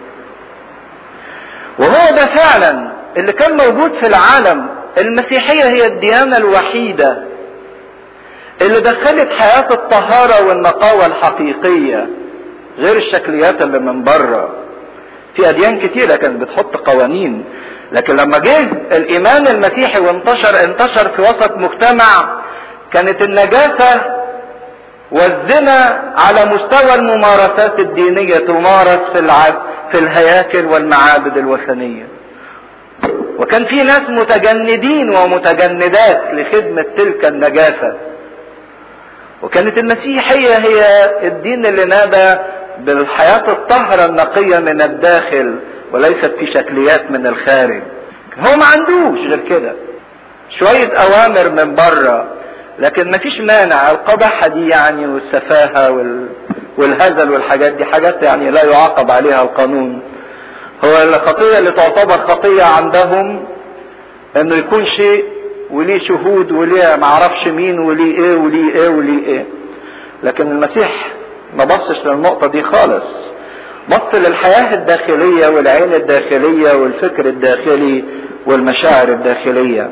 وهو ده فعلا اللي كان موجود في العالم المسيحية هي الديانة الوحيدة اللي دخلت حياة الطهارة والنقاوة الحقيقية غير الشكليات اللي من بره في أديان كتيرة كانت بتحط قوانين لكن لما جه الإيمان المسيحي وانتشر انتشر في وسط مجتمع كانت النجاسة والزنا على مستوى الممارسات الدينية تمارس في العب في الهياكل والمعابد الوثنية وكان في ناس متجندين ومتجندات لخدمة تلك النجاسة وكانت المسيحية هي الدين اللي نادى بالحياة الطهرة النقية من الداخل وليست في شكليات من الخارج هو ما عندوش غير كده شوية أوامر من بره لكن ما فيش مانع القباحة دي يعني والسفاهة وال... والهزل والحاجات دي حاجات يعني لا يعاقب عليها القانون هو الخطية اللي تعتبر خطية عندهم انه يكون شيء وليه شهود وليه معرفش مين وليه ايه وليه ايه وليه ايه لكن المسيح ما بصش للنقطة دي خالص بص للحياة الداخلية والعين الداخلية والفكر الداخلي والمشاعر الداخلية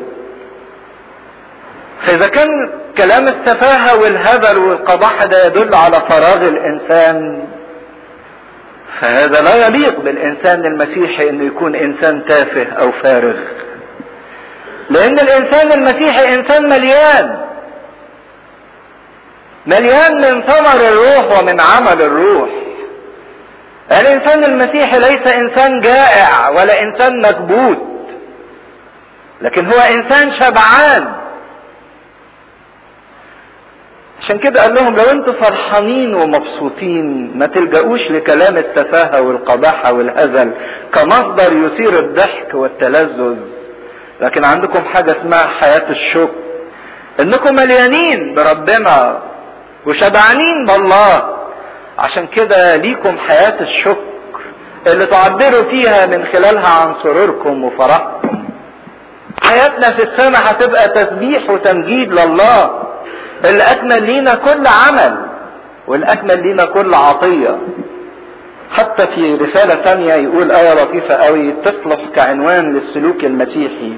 فإذا كان كلام السفاهة والهبل والقباحة ده يدل على فراغ الإنسان فهذا لا يليق بالإنسان المسيحي إنه يكون إنسان تافه أو فارغ لأن الإنسان المسيحي إنسان مليان مليان من ثمر الروح ومن عمل الروح الإنسان المسيحي ليس إنسان جائع ولا إنسان مكبوت لكن هو إنسان شبعان عشان كده قال لهم لو انتوا فرحانين ومبسوطين ما تلجأوش لكلام السفاهة والقباحة والهزل كمصدر يثير الضحك والتلذذ لكن عندكم حاجة اسمها حياة الشكر انكم مليانين بربنا وشبعانين بالله عشان كده ليكم حياة الشكر اللي تعبروا فيها من خلالها عن سروركم وفرحكم حياتنا في السماء هتبقى تسبيح وتمجيد لله اللي اكمل لينا كل عمل والاكمل لينا كل عطية حتى في رسالة تانية يقول آية لطيفة قوي تصلح كعنوان للسلوك المسيحي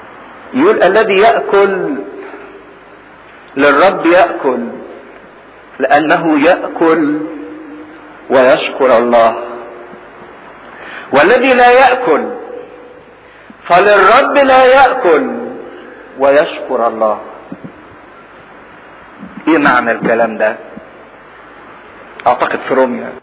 يقول الذي يأكل للرب يأكل لانه ياكل ويشكر الله والذي لا ياكل فللرب لا ياكل ويشكر الله ايه معنى الكلام ده اعتقد في روميا